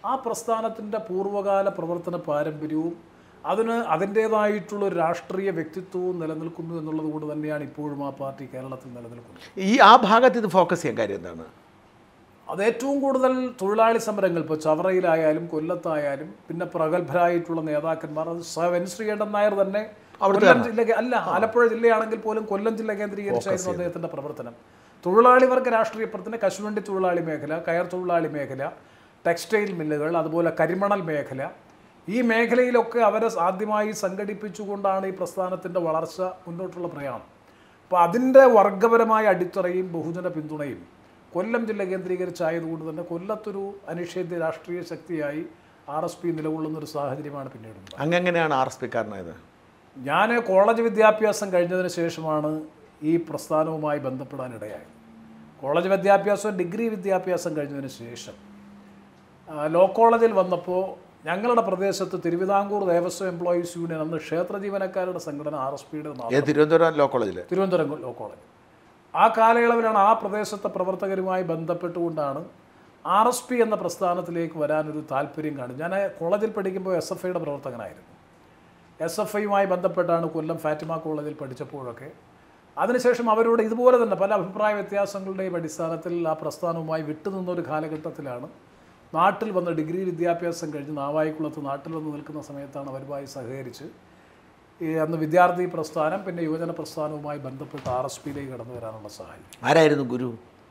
Speaker 2: ആ പ്രസ്ഥാനത്തിൻ്റെ പൂർവ്വകാല പ്രവർത്തന പാരമ്പര്യവും അതിന് അതിൻ്റേതായിട്ടുള്ള ഒരു രാഷ്ട്രീയ വ്യക്തിത്വവും നിലനിൽക്കുന്നു എന്നുള്ളത് കൊണ്ട് തന്നെയാണ് ഇപ്പോഴും ആ പാർട്ടി കേരളത്തിൽ നിലനിൽക്കുന്നത്
Speaker 1: ഈ ആ ഭാഗത്ത് ഇത് ഫോക്കസ് ചെയ്യാൻ കാര്യം എന്താണ്
Speaker 2: അത് ഏറ്റവും കൂടുതൽ തൊഴിലാളി സമരങ്ങൾ ഇപ്പോൾ ചവറയിലായാലും കൊല്ലത്തായാലും പിന്നെ പ്രഗത്ഭരായിട്ടുള്ള നേതാക്കന്മാർ അത് സ എൻ ശ്രീകണ്ഠൻ നായർ തന്നെ കൊല്ലം ജില്ല അല്ല ആലപ്പുഴ ജില്ലയാണെങ്കിൽ പോലും കൊല്ലം ജില്ല കേന്ദ്രീകരിച്ചായിരുന്നു അദ്ദേഹത്തിന്റെ പ്രവർത്തനം തൊഴിലാളി വർഗ രാഷ്ട്രീയ പ്രവർത്തനം കശുവണ്ടി തൊഴിലാളി മേഖല കയർ തൊഴിലാളി മേഖല ടെക്സ്റ്റൈൽ മില്ലുകൾ അതുപോലെ കരിമണൽ മേഖല ഈ മേഖലയിലൊക്കെ അവരെ ആദ്യമായി സംഘടിപ്പിച്ചുകൊണ്ടാണ് ഈ പ്രസ്ഥാനത്തിന്റെ വളർച്ച മുന്നോട്ടുള്ള പ്രയാണം അപ്പോൾ അതിൻ്റെ വർഗപരമായ അടിത്തറയും ബഹുജന പിന്തുണയും കൊല്ലം ജില്ല കേന്ദ്രീകരിച്ചായതുകൊണ്ട് തന്നെ കൊല്ലത്തൊരു അനിഷേധ്യ രാഷ്ട്രീയ ശക്തിയായി ആർ എസ് പി നിലകൊള്ളുന്ന ഒരു സാഹചര്യമാണ് പിന്നീട്
Speaker 1: അങ്ങെങ്ങനെയാണ് ആർ എസ് പിക്കാരനായത്
Speaker 2: ഞാൻ കോളേജ് വിദ്യാഭ്യാസം കഴിഞ്ഞതിന് ശേഷമാണ് ഈ പ്രസ്ഥാനവുമായി ബന്ധപ്പെടാനിടയായത് കോളേജ് വിദ്യാഭ്യാസം ഡിഗ്രി വിദ്യാഭ്യാസം കഴിഞ്ഞതിന് ശേഷം ആ, ലോ കോളേജിൽ വന്നപ്പോൾ ഞങ്ങളുടെ പ്രദേശത്ത് തിരുവിതാംകൂർ ദേവസ്വം എംപ്ലോയീസ് യൂണിയൻ അന്ന് ക്ഷേത്ര ജീവനക്കാരുടെ സംഘടന ആർ എസ് പിയുടെ
Speaker 1: ഏത് തിരുവനന്തപുരം ലോ കോളേജിൽ
Speaker 2: തിരുവനന്തപുരം ലോ കോളേജ് ആ കാലയളവിലാണ് ആ പ്രദേശത്തെ പ്രവർത്തകരുമായി ബന്ധപ്പെട്ടുകൊണ്ടാണ് ആർ എസ് പി എന്ന പ്രസ്ഥാനത്തിലേക്ക് വരാനൊരു താല്പര്യം കാണും ഞാൻ കോളേജിൽ പഠിക്കുമ്പോൾ എസ് എഫ് ഐയുടെ പ്രവർത്തകനായിരുന്നു എസ് എഫ് ഐയുമായി ബന്ധപ്പെട്ടാണ് കൊല്ലം ഫാറ്റിമ കോളേജിൽ പഠിച്ചപ്പോഴൊക്കെ അതിനുശേഷം അവരോട് ഇതുപോലെ തന്നെ പല അഭിപ്രായ വ്യത്യാസങ്ങളുടെയും അടിസ്ഥാനത്തിൽ ആ പ്രസ്ഥാനവുമായി വിട്ടുനിന്നൊരു കാലഘട്ടത്തിലാണ് നാട്ടിൽ വന്ന് ഡിഗ്രി വിദ്യാഭ്യാസം കഴിഞ്ഞ് നാവായിക്കുളത്ത് നാട്ടിൽ വന്ന് നിൽക്കുന്ന സമയത്താണ് അവരുമായി സഹകരിച്ച് ഈ അന്ന് വിദ്യാർത്ഥി പ്രസ്ഥാനം പിന്നെ യുവജന പ്രസ്ഥാനവുമായി ബന്ധപ്പെട്ട് ആർ എസ് പിയിലേക്ക് കടന്നു വരാനുള്ള സാഹചര്യം
Speaker 1: ആരായിരുന്നു ഗുരു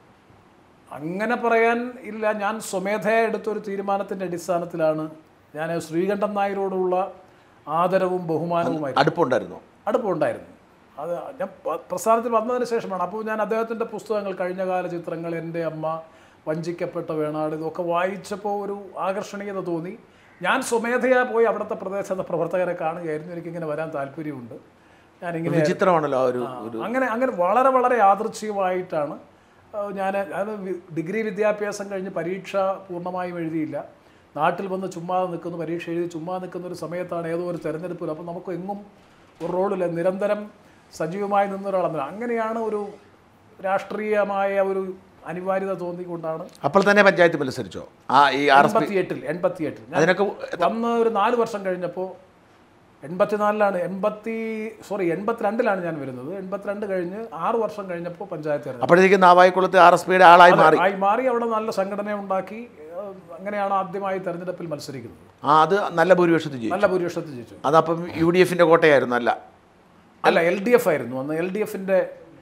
Speaker 2: അങ്ങനെ പറയാൻ ഇല്ല ഞാൻ സ്വമേധയ എടുത്തൊരു തീരുമാനത്തിൻ്റെ അടിസ്ഥാനത്തിലാണ് ഞാൻ ശ്രീകണ്ഠൻ നായരോടുള്ള ആദരവും ബഹുമാനവുമായി
Speaker 1: അടുപ്പുണ്ടായിരുന്നോ
Speaker 2: അടുപ്പമുണ്ടായിരുന്നു അത് ഞാൻ പ- പ്രസ്ഥാനത്തിൽ വന്നതിന് ശേഷമാണ് അപ്പോൾ ഞാൻ അദ്ദേഹത്തിൻ്റെ പുസ്തകങ്ങൾ കഴിഞ്ഞകാല ചിത്രങ്ങൾ എൻ്റെ അമ്മ വഞ്ചിക്കപ്പെട്ട വേണാട് ഇതൊക്കെ വായിച്ചപ്പോൾ ഒരു ആകർഷണീയത തോന്നി ഞാൻ സ്വമേധയാ പോയി അവിടുത്തെ പ്രദേശത്തെ പ്രവർത്തകരെ കാണുകയായിരുന്നു എനിക്കിങ്ങനെ വരാൻ താല്പര്യമുണ്ട് ഞാനിങ്ങനെ
Speaker 1: വിചിത്രമാണല്ലോ ആ ഒരു
Speaker 2: അങ്ങനെ അങ്ങനെ വളരെ വളരെ യാദൃച്ഛികമായിട്ടാണ് ഞാൻ അത് വി- ഡിഗ്രി വിദ്യാഭ്യാസം കഴിഞ്ഞ് പരീക്ഷ പൂർണ്ണമായും എഴുതിയില്ല നാട്ടിൽ വന്ന് ചുമ്മാ നിൽക്കുന്നു പരീക്ഷ എഴുതി ചുമ്മാ നിൽക്കുന്ന ഒരു സമയത്താണ് ഏതോ ഒരു തെരഞ്ഞെടുപ്പിൽ അപ്പോൾ നമുക്ക് എങ്ങും ഒരു റോളില്ല നിരന്തരം സജീവമായി നിന്ന ഒരാളെന്ന് അങ്ങനെയാണ് ഒരു രാഷ്ട്രീയമായ ഒരു അനിവാര്യത തോന്നിക്കൊണ്ടാണ്
Speaker 1: അപ്പോൾ തന്നെ പഞ്ചായത്ത് മത്സരിച്ചോ ആ ഈ ആർ എസ് പി
Speaker 2: എൺപത്തിയെട്ടിൽ എൺപത്തിയെട്ടിൽ ഞാൻ
Speaker 1: അതിനൊക്കെ
Speaker 2: വന്ന് ഒരു നാല് വർഷം കഴിഞ്ഞപ്പോൾ എൺപത്തിനാലിലാണ് എൺപത്തി സോറി എൺപത്തിരണ്ടിലാണ് ഞാൻ വരുന്നത് എൺപത്തിരണ്ട് കഴിഞ്ഞ് ആറ് വർഷം കഴിഞ്ഞപ്പോൾ പഞ്ചായത്ത് തെരഞ്ഞെടുപ്പ്
Speaker 1: അപ്പോഴത്തേക്കും നാവായിക്കുളത്ത് ആർ എസ് പിയുടെ ആളായി മാറി
Speaker 2: ആയി മാറി അവിടെ നല്ല സംഘടന ഉണ്ടാക്കി ഏഹ്, അങ്ങനെയാണ് ആദ്യമായി തെരഞ്ഞെടുപ്പിൽ മത്സരിക്കുന്നത്
Speaker 1: ആ അത് നല്ല ഭൂരിപക്ഷത്തിൽ ചെയ്യും
Speaker 2: നല്ല ഭൂരിപക്ഷത്തിൽ ജയിച്ചു
Speaker 1: അതപ്പം യു ഡി എഫിൻ്റെ കോട്ടയായിരുന്നു അല്ല
Speaker 2: അല്ല എൽ ഡി എഫ് ആയിരുന്നു അന്ന് എൽ ഡി എഫിൻ്റെ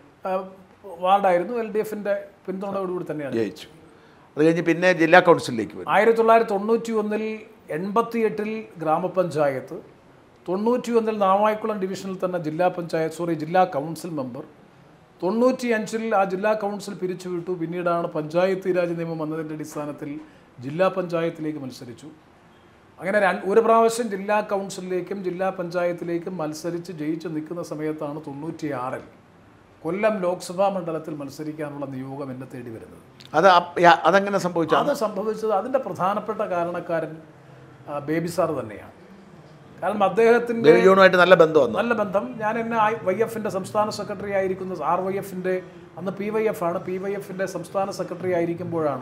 Speaker 2: വാർഡായിരുന്നു എൽ ഡി എഫിൻ്റെ പിന്തുണയോടുകൂടി തന്നെയാണ്
Speaker 1: ജയിച്ചു അത് കഴിഞ്ഞ് പിന്നെ ജില്ലാ കൗൺസിലിലേക്ക് വരും
Speaker 2: ആയിരത്തി തൊള്ളായിരത്തി തൊണ്ണൂറ്റി ഒന്നിൽ എൺപത്തിയെട്ടിൽ ഗ്രാമപഞ്ചായത്ത് തൊണ്ണൂറ്റി ഒന്നിൽ നാവായിക്കുളം ഡിവിഷനിൽ തന്നെ ജില്ലാ പഞ്ചായത്ത് സോറി ജില്ലാ കൗൺസിൽ മെമ്പർ തൊണ്ണൂറ്റി അഞ്ചിൽ ആ ജില്ലാ കൗൺസിൽ പിരിച്ചുവിട്ടു പിന്നീടാണ് പഞ്ചായത്ത് രാജ് നിയമം വന്നതിൻ്റെ അടിസ്ഥാനത്തിൽ ജില്ലാ പഞ്ചായത്തിലേക്ക് മത്സരിച്ചു അങ്ങനെ രണ്ട് ഒരു പ്രാവശ്യം ജില്ലാ കൗൺസിലിലേക്കും ജില്ലാ പഞ്ചായത്തിലേക്കും മത്സരിച്ച് ജയിച്ച് നിൽക്കുന്ന സമയത്താണ് തൊണ്ണൂറ്റിയാറിൽ കൊല്ലം ലോക്സഭാ മണ്ഡലത്തിൽ മത്സരിക്കാനുള്ള നിയോഗം എന്നെ തേടി വരുന്നത്
Speaker 1: അത് അപ്പ- യാ- അതെങ്ങനെ സംഭവിച്ചു
Speaker 2: അത് സംഭവിച്ചത് അതിൻ്റെ പ്രധാനപ്പെട്ട കാരണക്കാരൻ ആ, ബേബി സാർ തന്നെയാണ് കാരണം അദ്ദേഹത്തിൻ്റെ
Speaker 1: ദേവി ജോണുമായിട്ട് നല്ല ബന്ധം വന്നു
Speaker 2: നല്ല ബന്ധം ഞാൻ എന്നെ വൈ എഫിൻ്റെ സംസ്ഥാന സെക്രട്ടറി ആയിരിക്കുന്ന ആർ വൈ എഫിൻ്റെ അന്ന് പി വൈ എഫ് ആണ് പി വൈ എഫിൻ്റെ സംസ്ഥാന സെക്രട്ടറി ആയിരിക്കുമ്പോഴാണ്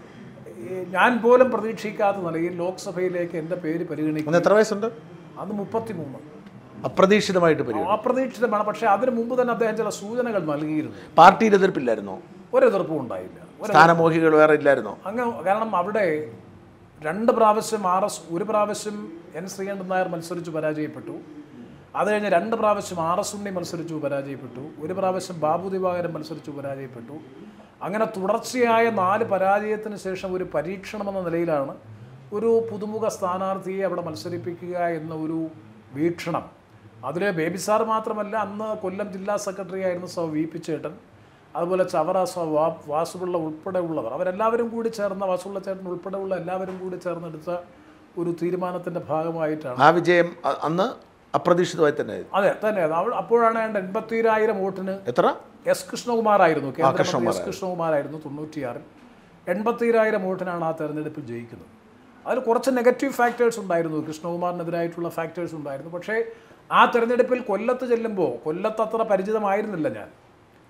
Speaker 2: ഈ ഞാൻ പോലും പ്രതീക്ഷിക്കാത്ത നിലയിൽ ലോക്സഭയിലേക്ക് എൻ്റെ പേര് പരിഗണിക്കും
Speaker 1: അന്ന് എത്ര വയസ്സുണ്ട്
Speaker 2: അന്ന് മുപ്പത്തി മൂന്ന്
Speaker 1: അപ്രതീക്ഷിതമായിട്ട് വരും
Speaker 2: അപ്രതീക്ഷിതമാണ് പക്ഷേ അതിന് മുമ്പ് തന്നെ അദ്ദേഹം ചില സൂചനകൾ നൽകിയിരുന്നു
Speaker 1: പാർട്ടിയിൽ എതിർപ്പില്ലായിരുന്നോ
Speaker 2: ഒരു എതിർപ്പും ഉണ്ടായില്ല ഒരു
Speaker 1: സ്ഥാനമോഹികൾ വേറെ ഇല്ലായിരുന്നോ
Speaker 2: അങ്ങ് കാരണം അവിടെ രണ്ട് പ്രാവശ്യം ആർ എസ് ഒരു പ്രാവശ്യം എൻ ശ്രീകണ്ഠൻ നായർ മത്സരിച്ചു പരാജയപ്പെട്ടു അത് കഴിഞ്ഞ് രണ്ട് പ്രാവശ്യം ആർ എസ് ഉണ്ണി മത്സരിച്ചു പരാജയപ്പെട്ടു ഒരു പ്രാവശ്യം ബാബു ദിവാകരൻ മത്സരിച്ചു പരാജയപ്പെട്ടു അങ്ങനെ തുടർച്ചയായ നാല് പരാജയത്തിന് ശേഷം ഒരു പരീക്ഷണം എന്ന നിലയിലാണ് ഒരു പുതുമുഖ സ്ഥാനാർത്ഥിയെ അവിടെ മത്സരിപ്പിക്കുക എന്ന ഒരു വീക്ഷണം അതിൽ ബേബി സാർ മാത്രമല്ല അന്ന് കൊല്ലം ജില്ലാ സെക്രട്ടറി ആയിരുന്ന സോ വി പി ചേട്ടൻ അതുപോലെ ചവറ സ വാ വാസുപിള്ള ഉൾപ്പെടെ ഉള്ളവർ അവരെല്ലാവരും കൂടി ചേർന്ന വാസുപിള്ള ചേട്ടൻ ഉൾപ്പെടെയുള്ള എല്ലാവരും കൂടി ചേർന്നെടുത്ത ഒരു തീരുമാനത്തിൻ്റെ ഭാഗമായിട്ടാണ്
Speaker 1: ആ വിജയം അ- അന്ന് അപ്രതീക്ഷിതമായി തന്നെ ആയിരുന്നു.
Speaker 2: അതെ തന്നെ അവ- അപ്പോഴാണ് ഏതാണ്ട് എൺപത്തിരായിരം വോട്ടിന്
Speaker 1: എത്ര
Speaker 2: എസ് കൃഷ്ണകുമാറായിരുന്നു കേന്ദ്രമന്ത്രി എസ് കൃഷ്ണകുമാറായിരുന്നു തൊണ്ണൂറ്റിയാറിൽ എൺപത്തിരായിരം വോട്ടിനാണ് ആ തെരഞ്ഞെടുപ്പിൽ ജയിക്കുന്നത് അതിൽ കുറച്ച് നെഗറ്റീവ് ഫാക്ടേഴ്സ് ഉണ്ടായിരുന്നു കൃഷ്ണകുമാറിനെതിരായിട്ടുള്ള ഫാക്ടേഴ്സ് ഉണ്ടായിരുന്നു പക്ഷേ ആ തെരഞ്ഞെടുപ്പിൽ കൊല്ലത്ത് ചെല്ലുമ്പോൾ കൊല്ലത്ത് അത്ര പരിചിതമായിരുന്നില്ല ഞാൻ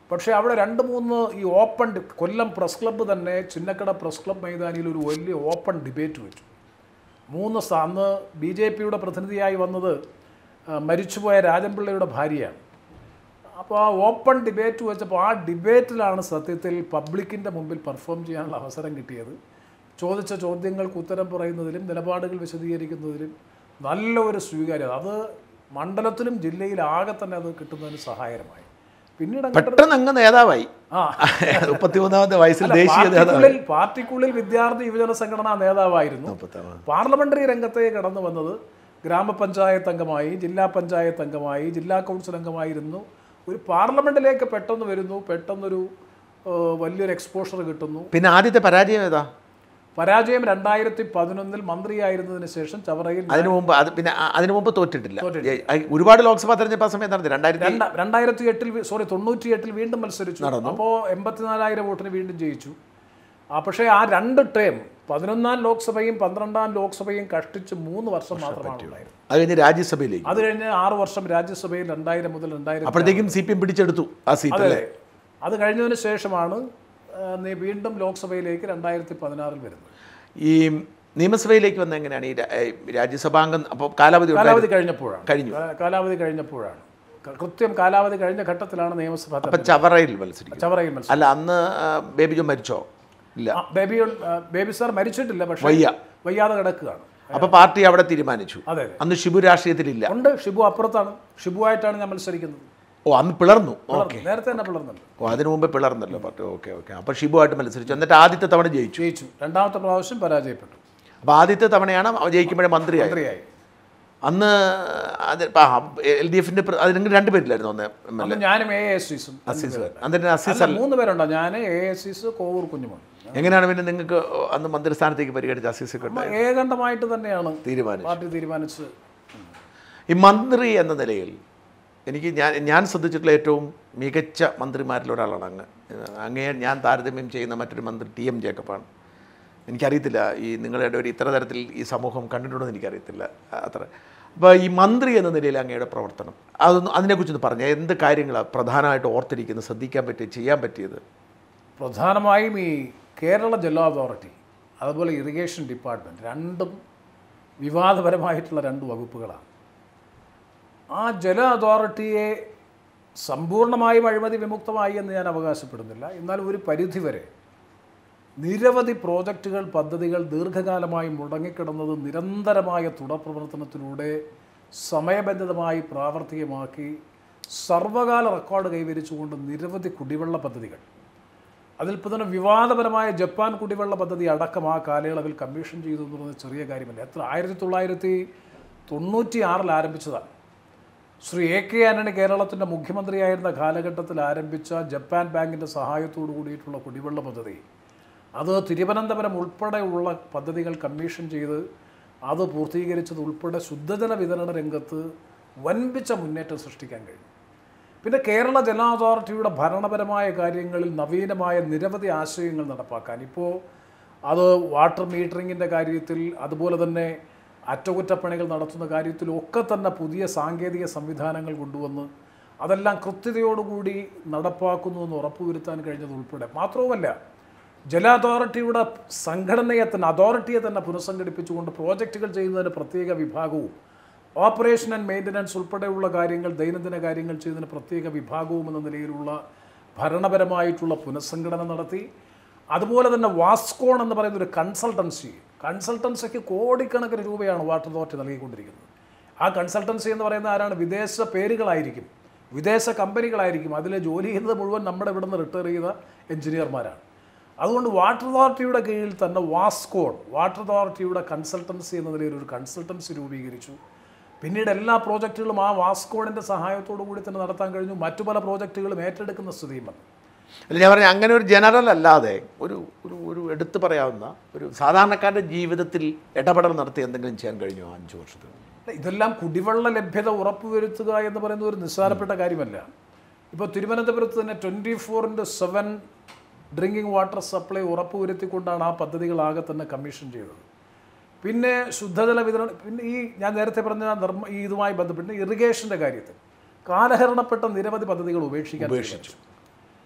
Speaker 2: പക്ഷേ അവിടെ രണ്ട് മൂന്ന് ഈ ഓപ്പൺ ഡി- കൊല്ലം പ്രസ് ക്ലബ്ബ് തന്നെ ചിന്നക്കട പ്രസ് ക്ലബ്ബ് മൈതാനിയിൽ ഒരു വലിയ ഓപ്പൺ ഡിബേറ്റ് വെച്ചു മൂന്ന് സ- അന്ന് ബി ജെ പിയുടെ പ്രതിനിധിയായി വന്നത് ആ, മരിച്ചുപോയ രാജൻപിള്ളയുടെ ഭാര്യയാണ് അപ്പോൾ ആ ഓപ്പൺ ഡിബേറ്റ് വെച്ചപ്പോൾ ആ ഡിബേറ്റിലാണ് സത്യത്തിൽ പബ്ലിക്കിൻ്റെ മുമ്പിൽ പെർഫോം ചെയ്യാനുള്ള അവസരം കിട്ടിയത് ചോദിച്ച ചോദ്യങ്ങൾക്ക് ഉത്തരം പറയുന്നതിലും നിലപാടുകൾ വിശദീകരിക്കുന്നതിലും നല്ല ഒരു സ്വീകാര്യത അത് മണ്ഡലത്തിലും ജില്ലയിലാകെ തന്നെ അത് കിട്ടുന്നതിന് സഹായകരമായി പിന്നീട് അങ്ങോട്ട്
Speaker 1: പെട്ടെന്ന് അങ്ങ് നേതാവായി
Speaker 2: ആ
Speaker 1: മുപ്പത്തിമൂന്നാമത്തെ വയസ്സിൽ ദേശീയ നേതാവായി
Speaker 2: പാർട്ടിക്കുള്ളിൽ പാർട്ടിക്കുള്ളിൽ വിദ്യാർത്ഥി യുവജന സംഘടനാ നേതാവായിരുന്നു
Speaker 1: മുപ്പത്താറ്.
Speaker 2: പാർലമെന്ററി രംഗത്തേക്ക് കടന്നു വന്നത് ഗ്രാമപഞ്ചായത്ത് അംഗമായി ജില്ലാ പഞ്ചായത്ത് അംഗമായി ജില്ലാ കൗൺസിൽ അംഗമായിരുന്നു ഒരു പാർലമെന്റിലേക്ക് പെട്ടെന്ന് വരുന്നു പെട്ടെന്നൊരു ഏഹ്, വലിയൊരു എക്സ്പോഷർ കിട്ടുന്നു
Speaker 1: പിന്നെ ആദ്യത്തെ പരാജയം ഏതാ
Speaker 2: പരാജയം രണ്ടായിരത്തി പതിനൊന്നിൽ മന്ത്രിയായിരുന്നതിന് ശേഷം ചവറയിൽ
Speaker 1: അതിനു മുമ്പ് അത് പിന്നെ അ- അതിനു മുമ്പ് തോറ്റിട്ടില്ല ഏ, അ- ഒരുപാട് ലോക്സഭാ തെരഞ്ഞെടുപ്പ് ആ സമയത്ത് നടത്തി രണ്ടായിരത്തി
Speaker 2: രണ്ട രണ്ടായിരത്തി എട്ടിൽ സോറി തൊണ്ണൂറ്റി എട്ടിൽ വീണ്ടും മത്സരിച്ചു അപ്പോൾ എൺപത്തിനാലായിരം വോട്ടിന് വീണ്ടും ജയിച്ചു ആ പക്ഷേ ആ രണ്ട് ടേം പതിനൊന്നാം ലോക്സഭയും പന്ത്രണ്ടാം ലോക്സഭയും കഷ്ടിച്ച് മൂന്ന് വർഷം മാത്രമാണ് ഉണ്ടായിരുന്നത്
Speaker 1: അത് കഴിഞ്ഞ് രാജ്യസഭയിലേക്ക്
Speaker 2: അത് കഴിഞ്ഞ് ആറ് വർഷം രാജ്യസഭയിൽ രണ്ടായിരം മുതൽ രണ്ടായിരം
Speaker 1: അപ്പോഴത്തേക്കും സി പി എം പിടിച്ചെടുത്തു ആ സീറ്റ് അല്ലേ
Speaker 2: അത് കഴിഞ്ഞതിന് ശേഷമാണ് ആ, നീ- വീണ്ടും ലോക്സഭയിലേക്ക് രണ്ടായിരത്തി പതിനാറിൽ വരുന്നത്
Speaker 1: ഈ നിയമസഭയിലേക്ക് വന്ന എങ്ങനെയാണ് ഈ രാ- ഏ, രാജ്യസഭാംഗം അപ്പോൾ കാലാവധി ഉണ്ടായിരുന്നു.
Speaker 2: കാലാവധി കഴിഞ്ഞപ്പോഴാണ്
Speaker 1: കഴിഞ്ഞു.
Speaker 2: കാ- കാലാവധി കഴിഞ്ഞപ്പോഴാണ് ക- കൃത്യം കാലാവധി കഴിഞ്ഞ ഘട്ടത്തിലാണ് നിയമസഭ
Speaker 1: അപ്പൊ ചവറയിൽ മത്സരിക്കും
Speaker 2: ചവറയിൽ മത്സരം
Speaker 1: അല്ല അന്ന് ആ, ബേബി ജോൺ മരിച്ചോ ഇല്ല
Speaker 2: ആ, ബേബി ആ, ബേബി സാർ മരിച്ചിട്ടില്ല പക്ഷേ
Speaker 1: വയ്യ
Speaker 2: വയ്യാതെ കിടക്കുകയാണ്
Speaker 1: അപ്പൊ പാർട്ടി അവിടെ തീരുമാനിച്ചു
Speaker 2: അതെ അതെ
Speaker 1: അന്ന് ഷിബു രാഷ്ട്രീയത്തിലില്ല
Speaker 2: ഉണ്ട് ഷിബു അപ്പുറത്താണ് ഷിബുവായിട്ടാണ് ഞാൻ മത്സരിക്കുന്നത്
Speaker 1: ഓ അന്ന് പിളർന്നു ഓക്കെ
Speaker 2: നേരത്തെ തന്നെ പിളർന്നുണ്ട്
Speaker 1: ഓ അതിനു മുമ്പ് പിളർന്നല്ലോ പാർട്ടി ഓക്കെ ഓക്കെ അപ്പൊ ഷിബു ആയിട്ട് മത്സരിച്ചു എന്നിട്ട് ആദ്യത്തെ തവണ ജയിച്ചു
Speaker 2: ജയിച്ചു രണ്ടാമത്തെ പ്രാവശ്യം പരാജയപ്പെട്ടു
Speaker 1: അപ്പൊ ആദ്യത്തെ തവണയാണ് ജയിക്കുമ്പോഴേ മന്ത്രിയായി
Speaker 2: മന്ത്രിയായി
Speaker 1: അന്ന് അത് എൽ ഡി എഫിന്റെ അതിന് രണ്ട് പേരില്ലായിരുന്നു ഒന്ന് എം എൽ
Speaker 2: അന്ന് ഞാനും എ എസ് സീസും
Speaker 1: അസീസ് അന്നിട്ട് അസീസ്
Speaker 2: അല്ല മൂന്ന് പേരുണ്ടോ ഞാൻ എ എസ് സീസ് കോവൂർ കുഞ്ഞുമോൻ
Speaker 1: എങ്ങനെയാണ് പിന്നെ നിങ്ങൾക്ക് അന്ന് മന്ത്രിസ്ഥാനത്തേക്ക് പരിഗണിച്ച അസീസ് ഒക്കെ ഉണ്ടായത്?
Speaker 2: ഏകണ്ഠമായിട്ട് തന്നെയാണ്
Speaker 1: തീരുമാനിച്ചു
Speaker 2: പാർട്ടി തീരുമാനിച്ചത്
Speaker 1: ഈ മന്ത്രി എന്ന നിലയിൽ എനിക്ക് ഞാൻ ഞാൻ ശ്രദ്ധിച്ചിട്ടുള്ള ഏറ്റവും മികച്ച മന്ത്രിമാരിൽ ഒരാളാണ് അങ്ങ് അങ്ങയെ ഞാൻ താരതമ്യം ചെയ്യുന്ന മറ്റൊരു മന്ത്രി ടി എം ജേക്കബാണ് എനിക്കറിയത്തില്ല ഈ നിങ്ങളുടെ ഒരു ഇത്ര തരത്തിൽ ഈ സമൂഹം കണ്ടിട്ടുണ്ടോ എന്ന് എനിക്കറിയത്തില്ല അത്ര അപ്പോൾ ഈ മന്ത്രി എന്ന നിലയിൽ അങ്ങയുടെ പ്രവർത്തനം അതൊന്ന് അതിനെക്കുറിച്ചൊന്ന് പറഞ്ഞു എന്ത് കാര്യങ്ങളാണ് പ്രധാനമായിട്ട് ഓർത്തിരിക്കുന്നത് ശ്രദ്ധിക്കാൻ പറ്റിയത് ചെയ്യാൻ പറ്റിയത്
Speaker 2: പ്രധാനമായും ഈ കേരള ജല അതോറിറ്റി അതുപോലെ ഇറിഗേഷൻ ഡിപ്പാർട്ട്മെൻറ്റ് രണ്ടും വിവാദപരമായിട്ടുള്ള രണ്ട് വകുപ്പുകളാണ് ആ ജല അതോറിറ്റിയെ സമ്പൂർണ്ണമായും അഴിമതി വിമുക്തമായി എന്ന് ഞാൻ അവകാശപ്പെടുന്നില്ല എന്നാൽ ഒരു പരിധിവരെ നിരവധി പ്രോജക്റ്റുകൾ പദ്ധതികൾ ദീർഘകാലമായി മുടങ്ങിക്കിടന്നത് നിരന്തരമായ തുടർപ്രവർത്തനത്തിലൂടെ സമയബന്ധിതമായി പ്രാവർത്തികമാക്കി സർവകാല റെക്കോർഡ് കൈവരിച്ചുകൊണ്ട് നിരവധി കുടിവെള്ള പദ്ധതികൾ അതിൽ ഇപ്പോൾ തന്നെ വിവാദപരമായ ജപ്പാൻ കുടിവെള്ള പദ്ധതി അടക്കം ആ കാലയളവിൽ കമ്മീഷൻ ചെയ്തു എന്ന് പറയുന്നത് ചെറിയ കാര്യമല്ല എത്ര ആയിരത്തി തൊള്ളായിരത്തി തൊണ്ണൂറ്റി ആറിൽ ആരംഭിച്ചതാണ് ശ്രീ എ കെ ആന്റണി കേരളത്തിൻ്റെ മുഖ്യമന്ത്രിയായിരുന്ന കാലഘട്ടത്തിൽ ആരംഭിച്ച ജപ്പാൻ ബാങ്കിൻ്റെ സഹായത്തോടു കൂടിയിട്ടുള്ള കുടിവെള്ള പദ്ധതി അത് തിരുവനന്തപുരം ഉൾപ്പെടെയുള്ള പദ്ധതികൾ കമ്മീഷൻ ചെയ്ത് അത് പൂർത്തീകരിച്ചത് ഉൾപ്പെടെ ശുദ്ധജല വിതരണ രംഗത്ത് വൻപിച്ച മുന്നേറ്റം സൃഷ്ടിക്കാൻ കഴിഞ്ഞു പിന്നെ കേരള ജല അതോറിറ്റിയുടെ ഭരണപരമായ കാര്യങ്ങളിൽ നവീനമായ നിരവധി ആശയങ്ങൾ നടപ്പാക്കാൻ ഇപ്പോൾ അത് വാട്ടർ മീറ്ററിങ്ങിൻ്റെ കാര്യത്തിൽ അതുപോലെ തന്നെ അറ്റകുറ്റപ്പണികൾ നടത്തുന്ന കാര്യത്തിലൊക്കെ തന്നെ പുതിയ സാങ്കേതിക സംവിധാനങ്ങൾ കൊണ്ടുവന്ന് അതെല്ലാം കൃത്യതയോടുകൂടി നടപ്പാക്കുന്നു എന്ന് ഉറപ്പുവരുത്താൻ കഴിഞ്ഞത് ഉൾപ്പെടെ മാത്രവുമല്ല ജല അതോറിറ്റിയുടെ സംഘടനയെ തന്നെ അതോറിറ്റിയെ തന്നെ പുനഃസംഘടിപ്പിച്ചുകൊണ്ട് പ്രോജക്റ്റുകൾ ചെയ്യുന്നതിന് പ്രത്യേക വിഭാഗവും ഓപ്പറേഷൻ ആൻഡ് മെയിൻ്റനൻസ് ഉൾപ്പെടെയുള്ള കാര്യങ്ങൾ ദൈനംദിന കാര്യങ്ങൾ ചെയ്യുന്നതിന് പ്രത്യേക വിഭാഗവും എന്ന നിലയിലുള്ള ഭരണപരമായിട്ടുള്ള പുനഃസംഘടന നടത്തി അതുപോലെ തന്നെ വാസ്കോൺ എന്ന് പറയുന്ന ഒരു കൺസൾട്ടൻസി കൺസൾട്ടൻസിക്ക് കോടിക്കണക്കിന് രൂപയാണ് വാട്ടർ അതോറിറ്റി നൽകിക്കൊണ്ടിരിക്കുന്നത് ആ കൺസൾട്ടൻസി എന്ന് പറയുന്ന ആരാണ് വിദേശ പേരുകളായിരിക്കും വിദേശ കമ്പനികളായിരിക്കും അതിൽ ജോലി ചെയ്യുന്നത് മുഴുവൻ നമ്മുടെ ഇവിടെ നിന്ന് റിട്ടയർ ചെയ്ത എഞ്ചിനീയർമാരാണ് അതുകൊണ്ട് വാട്ടർ അതോറിറ്റിയുടെ കീഴിൽ തന്നെ വാസ്കോൺ വാട്ടർ അതോറിറ്റിയുടെ കൺസൾട്ടൻസി എന്ന നിലയിൽ ഒരു കൺസൾട്ടൻസി രൂപീകരിച്ചു പിന്നീട് എല്ലാ പ്രോജക്റ്റുകളും ആ വാസ്കോണിൻ്റെ സഹായത്തോടു കൂടി തന്നെ നടത്താൻ കഴിഞ്ഞു മറ്റു പല പ്രോജക്റ്റുകളും ഏറ്റെടുക്കുന്ന സ്ഥിതിയും വന്നു
Speaker 1: അല്ല ഞാൻ പറഞ്ഞ അങ്ങനെ ഒരു ജനറൽ അല്ലാതെ ഒരു ഒരു ഒരു എടുത്തു പറയാവുന്ന ഒരു സാധാരണക്കാരൻ്റെ ജീവിതത്തിൽ ഇടപെടൽ നടത്തി എന്തെങ്കിലും ചെയ്യാൻ കഴിഞ്ഞോ ആ അഞ്ച് വർഷത്തിൽ
Speaker 2: അല്ല, ഇതെല്ലാം കുടിവെള്ള ലഭ്യത ഉറപ്പുവരുത്തുക എന്ന് പറയുന്നത് ഒരു നിസ്സാരപ്പെട്ട കാര്യമല്ല ഇപ്പോൾ തിരുവനന്തപുരത്ത് തന്നെ twenty four into seven drinking water supply ഉറപ്പുവരുത്തിക്കൊണ്ടാണ് ആ പദ്ധതികളാകെ തന്നെ കമ്മീഷൻ ചെയ്തത് പിന്നെ ശുദ്ധജല വിതരണം പിന്നെ ഈ ഞാൻ നേരത്തെ പറഞ്ഞ നിർമ്മ ഈ ഇതുമായി ബന്ധപ്പെട്ട് ഇറിഗേഷൻ്റെ കാര്യത്തിൽ കാലഹരണപ്പെട്ട നിരവധി പദ്ധതികൾ ഉപേക്ഷിക്കാൻ ഉപേക്ഷിച്ചു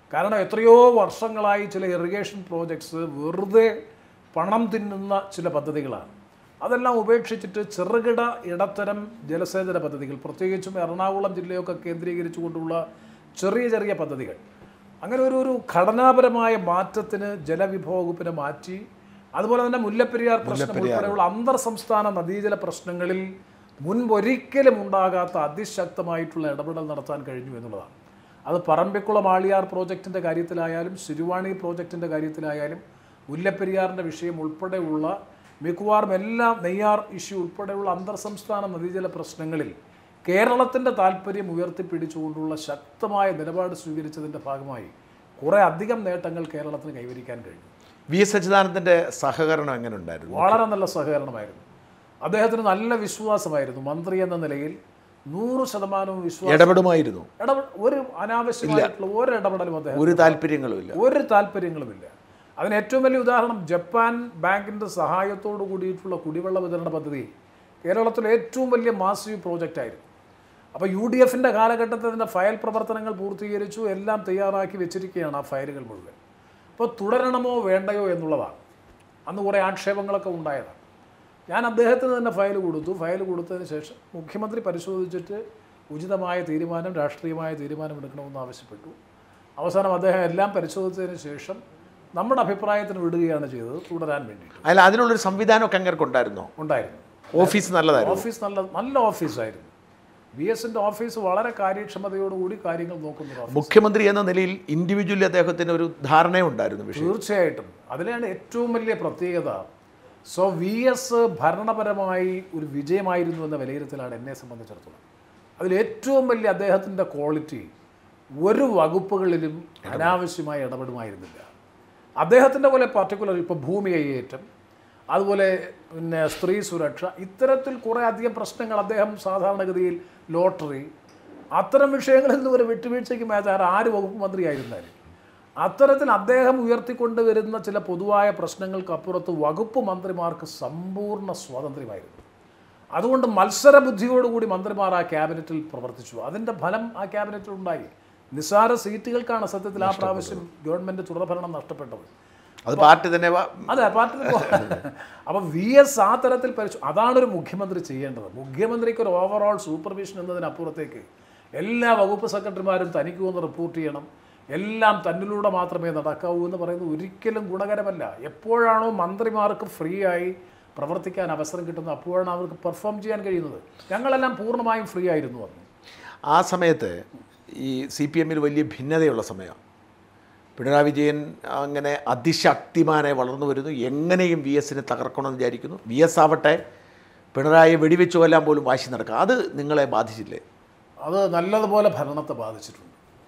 Speaker 2: കാരണം എത്രയോ വർഷങ്ങളായി ചില ഇറിഗേഷൻ പ്രോജക്ട്സ് വെറുതെ പണം തിന്നുന്ന ചില പദ്ധതികളാണ് അതെല്ലാം ഉപേക്ഷിച്ചിട്ട് ചെറുകിട ഇടത്തരം ജലസേചന പദ്ധതികൾ പ്രത്യേകിച്ചും എറണാകുളം ജില്ലയൊക്കെ കേന്ദ്രീകരിച്ചുകൊണ്ടുള്ള ചെറിയ ചെറിയ പദ്ധതികൾ അങ്ങനെ ഒരു ഒരു ഘടനാപരമായ മാറ്റത്തിന് ജലവിഭവ വകുപ്പിനെ മാറ്റി അതുപോലെ തന്നെ മുല്ലപ്പെരിയാർ പ്രശ്നം ഉൾപ്പെടെയുള്ള അന്തർ സംസ്ഥാന നദീജല പ്രശ്നങ്ങളിൽ മുൻപൊരിക്കലും ഉണ്ടാകാത്ത അതിശക്തമായിട്ടുള്ള ഇടപെടൽ നടത്താൻ കഴിഞ്ഞു എന്നുള്ളതാണ് അത് പറമ്പിക്കുളം ആളിയാർ പ്രോജക്റ്റിൻ്റെ കാര്യത്തിലായാലും ശിരുവാണി പ്രോജക്റ്റിൻ്റെ കാര്യത്തിലായാലും മുല്ലപ്പെരിയാറിൻ്റെ വിഷയം ഉൾപ്പെടെയുള്ള മിക്കവാറും എല്ലാ നെയ്യാർ ഇഷ്യൂ ഉൾപ്പെടെയുള്ള അന്തർ സംസ്ഥാന നദീജല പ്രശ്നങ്ങളിൽ കേരളത്തിൻ്റെ താല്പര്യം ഉയർത്തിപ്പിടിച്ചുകൊണ്ടുള്ള ശക്തമായ നിലപാട് സ്വീകരിച്ചതിൻ്റെ ഭാഗമായി കുറേ അധികം നേട്ടങ്ങൾ കേരളത്തിന് കൈവരിക്കാൻ കഴിഞ്ഞു
Speaker 1: വി എസ് അച്യുതാനന്ദൻ്റെ സഹകരണം എങ്ങനെ ഉണ്ടായിരുന്നു
Speaker 2: വളരെ നല്ല സഹകരണമായിരുന്നു അദ്ദേഹത്തിന് നല്ല വിശ്വാസമായിരുന്നു മന്ത്രി എന്ന നിലയിൽ നൂറ് ശതമാനവും വിശ്വാസം
Speaker 1: ഇടപെടുമായിരുന്നു
Speaker 2: ഇടപെ ഒരു അനാവശ്യമായിട്ടുള്ള ഒരു ഇടപെടലും അദ്ദേഹം
Speaker 1: ഒരു താല്പര്യങ്ങളുമില്ല
Speaker 2: ഒരു താല്പര്യങ്ങളുമില്ല അതിന് ഏറ്റവും വലിയ ഉദാഹരണം ജപ്പാൻ ബാങ്കിൻ്റെ സഹായത്തോടു കൂടിയിട്ടുള്ള കുടിവെള്ള വിതരണ പദ്ധതി കേരളത്തിലെ ഏറ്റവും വലിയ മാസീവ് പ്രോജക്റ്റായിരുന്നു അപ്പോൾ യു ഡി എഫിൻ്റെ കാലഘട്ടത്തിൽ അതിൻ്റെ ഫയൽ പ്രവർത്തനങ്ങൾ പൂർത്തീകരിച്ചു എല്ലാം തയ്യാറാക്കി വെച്ചിരിക്കുകയാണ് ആ ഫയലുകൾ മുഴുവൻ അപ്പോൾ തുടരണമോ വേണ്ടയോ എന്നുള്ളതാണ് അന്ന് കുറേ ആക്ഷേപങ്ങളൊക്കെ ഉണ്ടായതാണ് ഞാൻ അദ്ദേഹത്തിന് തന്നെ ഫയൽ കൊടുത്തു ഫയൽ കൊടുത്തതിന് ശേഷം മുഖ്യമന്ത്രി പരിശോധിച്ചിട്ട് ഉചിതമായ തീരുമാനം രാഷ്ട്രീയമായ തീരുമാനം എടുക്കണമെന്ന് ആവശ്യപ്പെട്ടു അവസാനം അദ്ദേഹം എല്ലാം പരിശോധിച്ചതിന് ശേഷം നമ്മുടെ അഭിപ്രായത്തിന് വിടുകയാണ് ചെയ്തത് തുടരാൻ വേണ്ടിയിട്ട്
Speaker 1: അതിൽ അതിനുള്ളൊരു സംവിധാനമൊക്കെ അങ്ങനെ ഉണ്ടായിരുന്നോ
Speaker 2: ഉണ്ടായിരുന്നു
Speaker 1: ഓഫീസ് നല്ലതായിരുന്നു
Speaker 2: ഓഫീസ് നല്ല നല്ല ഓഫീസായിരുന്നു ബി എസിൻ്റെ ഓഫീസ് വളരെ കാര്യക്ഷമതയോടുകൂടി കാര്യങ്ങൾ നോക്കുന്ന ഒരു ഓഫീസ്
Speaker 1: മുഖ്യമന്ത്രി എന്ന നിലയിൽ ഇൻഡിവിജ്വലി അദ്ദേഹത്തിന് ഒരു ധാരണയുണ്ടായിരുന്നു വിഷയം
Speaker 2: തീർച്ചയായിട്ടും അതിലാണ് ഏറ്റവും വലിയ പ്രത്യേകത സോ വി എസ് ഭരണപരമായി ഒരു വിജയമായിരുന്നു എന്ന വിലയിരുത്തലാണ് എന്നെ സംബന്ധിച്ചിടത്തോളം അതിൽ ഏറ്റവും വലിയ അദ്ദേഹത്തിൻ്റെ ക്വാളിറ്റി ഒരു വകുപ്പുകളിലും അനാവശ്യമായി ഇടപെടുമായിരുന്നില്ല അദ്ദേഹത്തിൻ്റെ പോലെ പർട്ടിക്കുലർ ഇപ്പോൾ ഭൂമി കൈയേറ്റം അതുപോലെ പിന്നെ സ്ത്രീ സുരക്ഷ ഇത്തരത്തിൽ കുറേ അധികം പ്രശ്നങ്ങൾ അദ്ദേഹം സാധാരണഗതിയിൽ ലോട്ടറി അത്തരം വിഷയങ്ങളിൽ നിന്ന് ഒരു വിട്ടുവീഴ്ചയ്ക്ക് മേച്ചാൽ ആര് വകുപ്പ് മന്ത്രിയായിരുന്നാലും അത്തരത്തിൽ അദ്ദേഹം ഉയർത്തിക്കൊണ്ടുവരുന്ന ചില പൊതുവായ പ്രശ്നങ്ങൾക്കപ്പുറത്ത് വകുപ്പ് മന്ത്രിമാർക്ക് സമ്പൂർണ്ണ സ്വാതന്ത്ര്യമായിരുന്നു അതുകൊണ്ട് മത്സര ബുദ്ധിയോടുകൂടി മന്ത്രിമാർ ആ ക്യാബിനറ്റിൽ പ്രവർത്തിച്ചു അതിൻ്റെ ഫലം ആ ക്യാബിനറ്റിൽ ഉണ്ടായി നിസ്സാര സീറ്റുകൾക്കാണ് സത്യത്തിൽ ആ പ്രാവശ്യം ഗവൺമെൻറ് തുടർഭരണം നഷ്ടപ്പെട്ടത്
Speaker 1: അത് പാർട്ടി തന്നെ വ-
Speaker 2: അതെ പാർട്ടി അപ്പം വി എസ് ആ തരത്തിൽ പരിശോ അതാണ് ഒരു മുഖ്യമന്ത്രി ചെയ്യേണ്ടത് മുഖ്യമന്ത്രിക്ക് ഒരു ഓവറോൾ സൂപ്പർവിഷൻ എന്നതിനപ്പുറത്തേക്ക് എല്ലാ വകുപ്പ് സെക്രട്ടറിമാരും തനിക്ക് വന്ന് റിപ്പോർട്ട് ചെയ്യണം എല്ലാം തന്നിലൂടെ മാത്രമേ നടക്കാവൂ എന്ന് പറയുന്നത് ഒരിക്കലും ഗുണകരമല്ല എപ്പോഴാണോ മന്ത്രിമാർക്ക് ഫ്രീ ആയി പ്രവർത്തിക്കാൻ അവസരം കിട്ടുന്നത് അപ്പോഴാണ് അവർക്ക് പെർഫോം ചെയ്യാൻ കഴിയുന്നത് ഞങ്ങളെല്ലാം പൂർണ്ണമായും ഫ്രീ ആയിരുന്നു അന്ന്
Speaker 1: ആ സമയത്ത് ഈ സി പി എമ്മിൽ വലിയ ഭിന്നതയുള്ള സമയമാണ് പിണറായി വിജയൻ അങ്ങനെ അതിശക്തിമാനെ വളർന്നു വരുന്നു എങ്ങനെയും വി എസിനെ തകർക്കണമെന്ന് വിചാരിക്കുന്നു വി എസ് ആവട്ടെ പിണറായിയെ വെടിവെച്ച് കൊല്ലാൻ പോലും വാശി നടക്കുക അത് നിങ്ങളെ ബാധിച്ചില്ലേ
Speaker 2: അത് നല്ലതുപോലെ ഭരണത്തെ ബാധിച്ചിട്ടുണ്ട്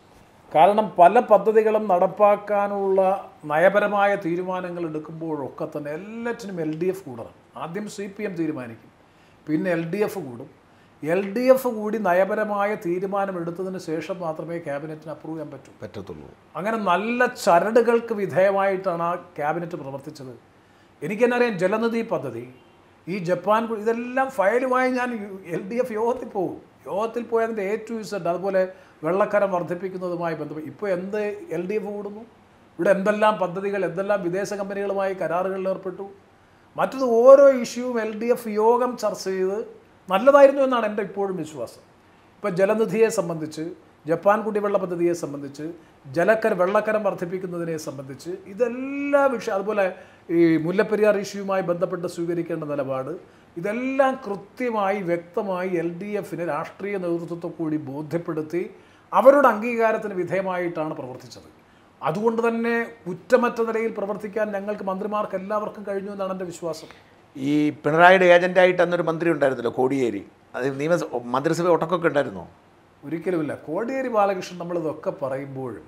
Speaker 2: കാരണം പല പദ്ധതികളും നടപ്പാക്കാനുള്ള നയപരമായ തീരുമാനങ്ങൾ എടുക്കുമ്പോഴൊക്കെ തന്നെ എല്ലാറ്റിനും എൽ ഡി എഫ് കൂടണം ആദ്യം സി പി എം തീരുമാനിക്കും പിന്നെ എൽ ഡി എഫ് കൂടും എൽ ഡി എഫ് കൂടി നയപരമായ തീരുമാനം എടുത്തതിന് ശേഷം മാത്രമേ ക്യാബിനറ്റിന് അപ്രൂവ് ചെയ്യാൻ പറ്റൂ
Speaker 1: പറ്റത്തുള്ളൂ
Speaker 2: അങ്ങനെ നല്ല ചരടുകൾക്ക് വിധേയമായിട്ടാണ് ആ ക്യാബിനറ്റ് പ്രവർത്തിച്ചത് എനിക്ക് തന്നെ അറിയാം ജലനിധി പദ്ധതി ഈ ജപ്പാൻ കു- ഇതെല്ലാം ഫയലുമായി ഞാൻ എൽ ഡി എഫ് യോഗത്തിൽ പോകും യോഗത്തിൽ പോയതിൻ്റെ എ ടു ഇസഡ് അതുപോലെ വെള്ളക്കരം വർദ്ധിപ്പിക്കുന്നതുമായി ബന്ധപ്പെട്ട് ഇപ്പോൾ എന്ത് എൽ ഡി എഫ് കൂടുന്നു ഇവിടെ എന്തെല്ലാം പദ്ധതികൾ എന്തെല്ലാം വിദേശ കമ്പനികളുമായി കരാറുകളിൽ ഏർപ്പെട്ടു മറ്റത് ഓരോ ഇഷ്യൂവും എൽ ഡി എഫ് യോഗം ചർച്ച ചെയ്ത് നല്ലതായിരുന്നു എന്നാണ് എൻ്റെ ഇപ്പോഴും വിശ്വാസം ഇപ്പോൾ ജലനിധിയെ സംബന്ധിച്ച് ജപ്പാൻ കുടിവെള്ള പദ്ധതിയെ സംബന്ധിച്ച് ജലക്കര വെള്ളക്കരം വർദ്ധിപ്പിക്കുന്നതിനെ സംബന്ധിച്ച് ഇതെല്ലാ വിഷയം അതുപോലെ ഈ മുല്ലപ്പെരിയാർ ഇഷ്യൂവുമായി ബന്ധപ്പെട്ട് സ്വീകരിക്കേണ്ട നിലപാട് ഇതെല്ലാം കൃത്യമായി വ്യക്തമായി എൽ ഡി എഫിന് രാഷ്ട്രീയ നേതൃത്വത്തെ കൂടി ബോധ്യപ്പെടുത്തി അവരുടെ അംഗീകാരത്തിന് വിധേയമായിട്ടാണ് പ്രവർത്തിച്ചത് അതുകൊണ്ട് തന്നെ കുറ്റമറ്റ നിലയിൽ പ്രവർത്തിക്കാൻ ഞങ്ങൾക്ക് മന്ത്രിമാർക്ക് എല്ലാവർക്കും കഴിഞ്ഞു എന്നാണ് എൻ്റെ വിശ്വാസം
Speaker 1: ഈ പിണറായിയുടെ ഏജൻ്റായിട്ട് അന്നൊരു മന്ത്രി ഉണ്ടായിരുന്നല്ലോ കോടിയേരി അത് നിയമസഭ മന്ത്രിസഭ ഒട്ടക്കൊക്കെ ഉണ്ടായിരുന്നോ
Speaker 2: ഒരിക്കലുമില്ല കോടിയേരി ബാലകൃഷ്ണൻ നമ്മളിതൊക്കെ പറയുമ്പോഴും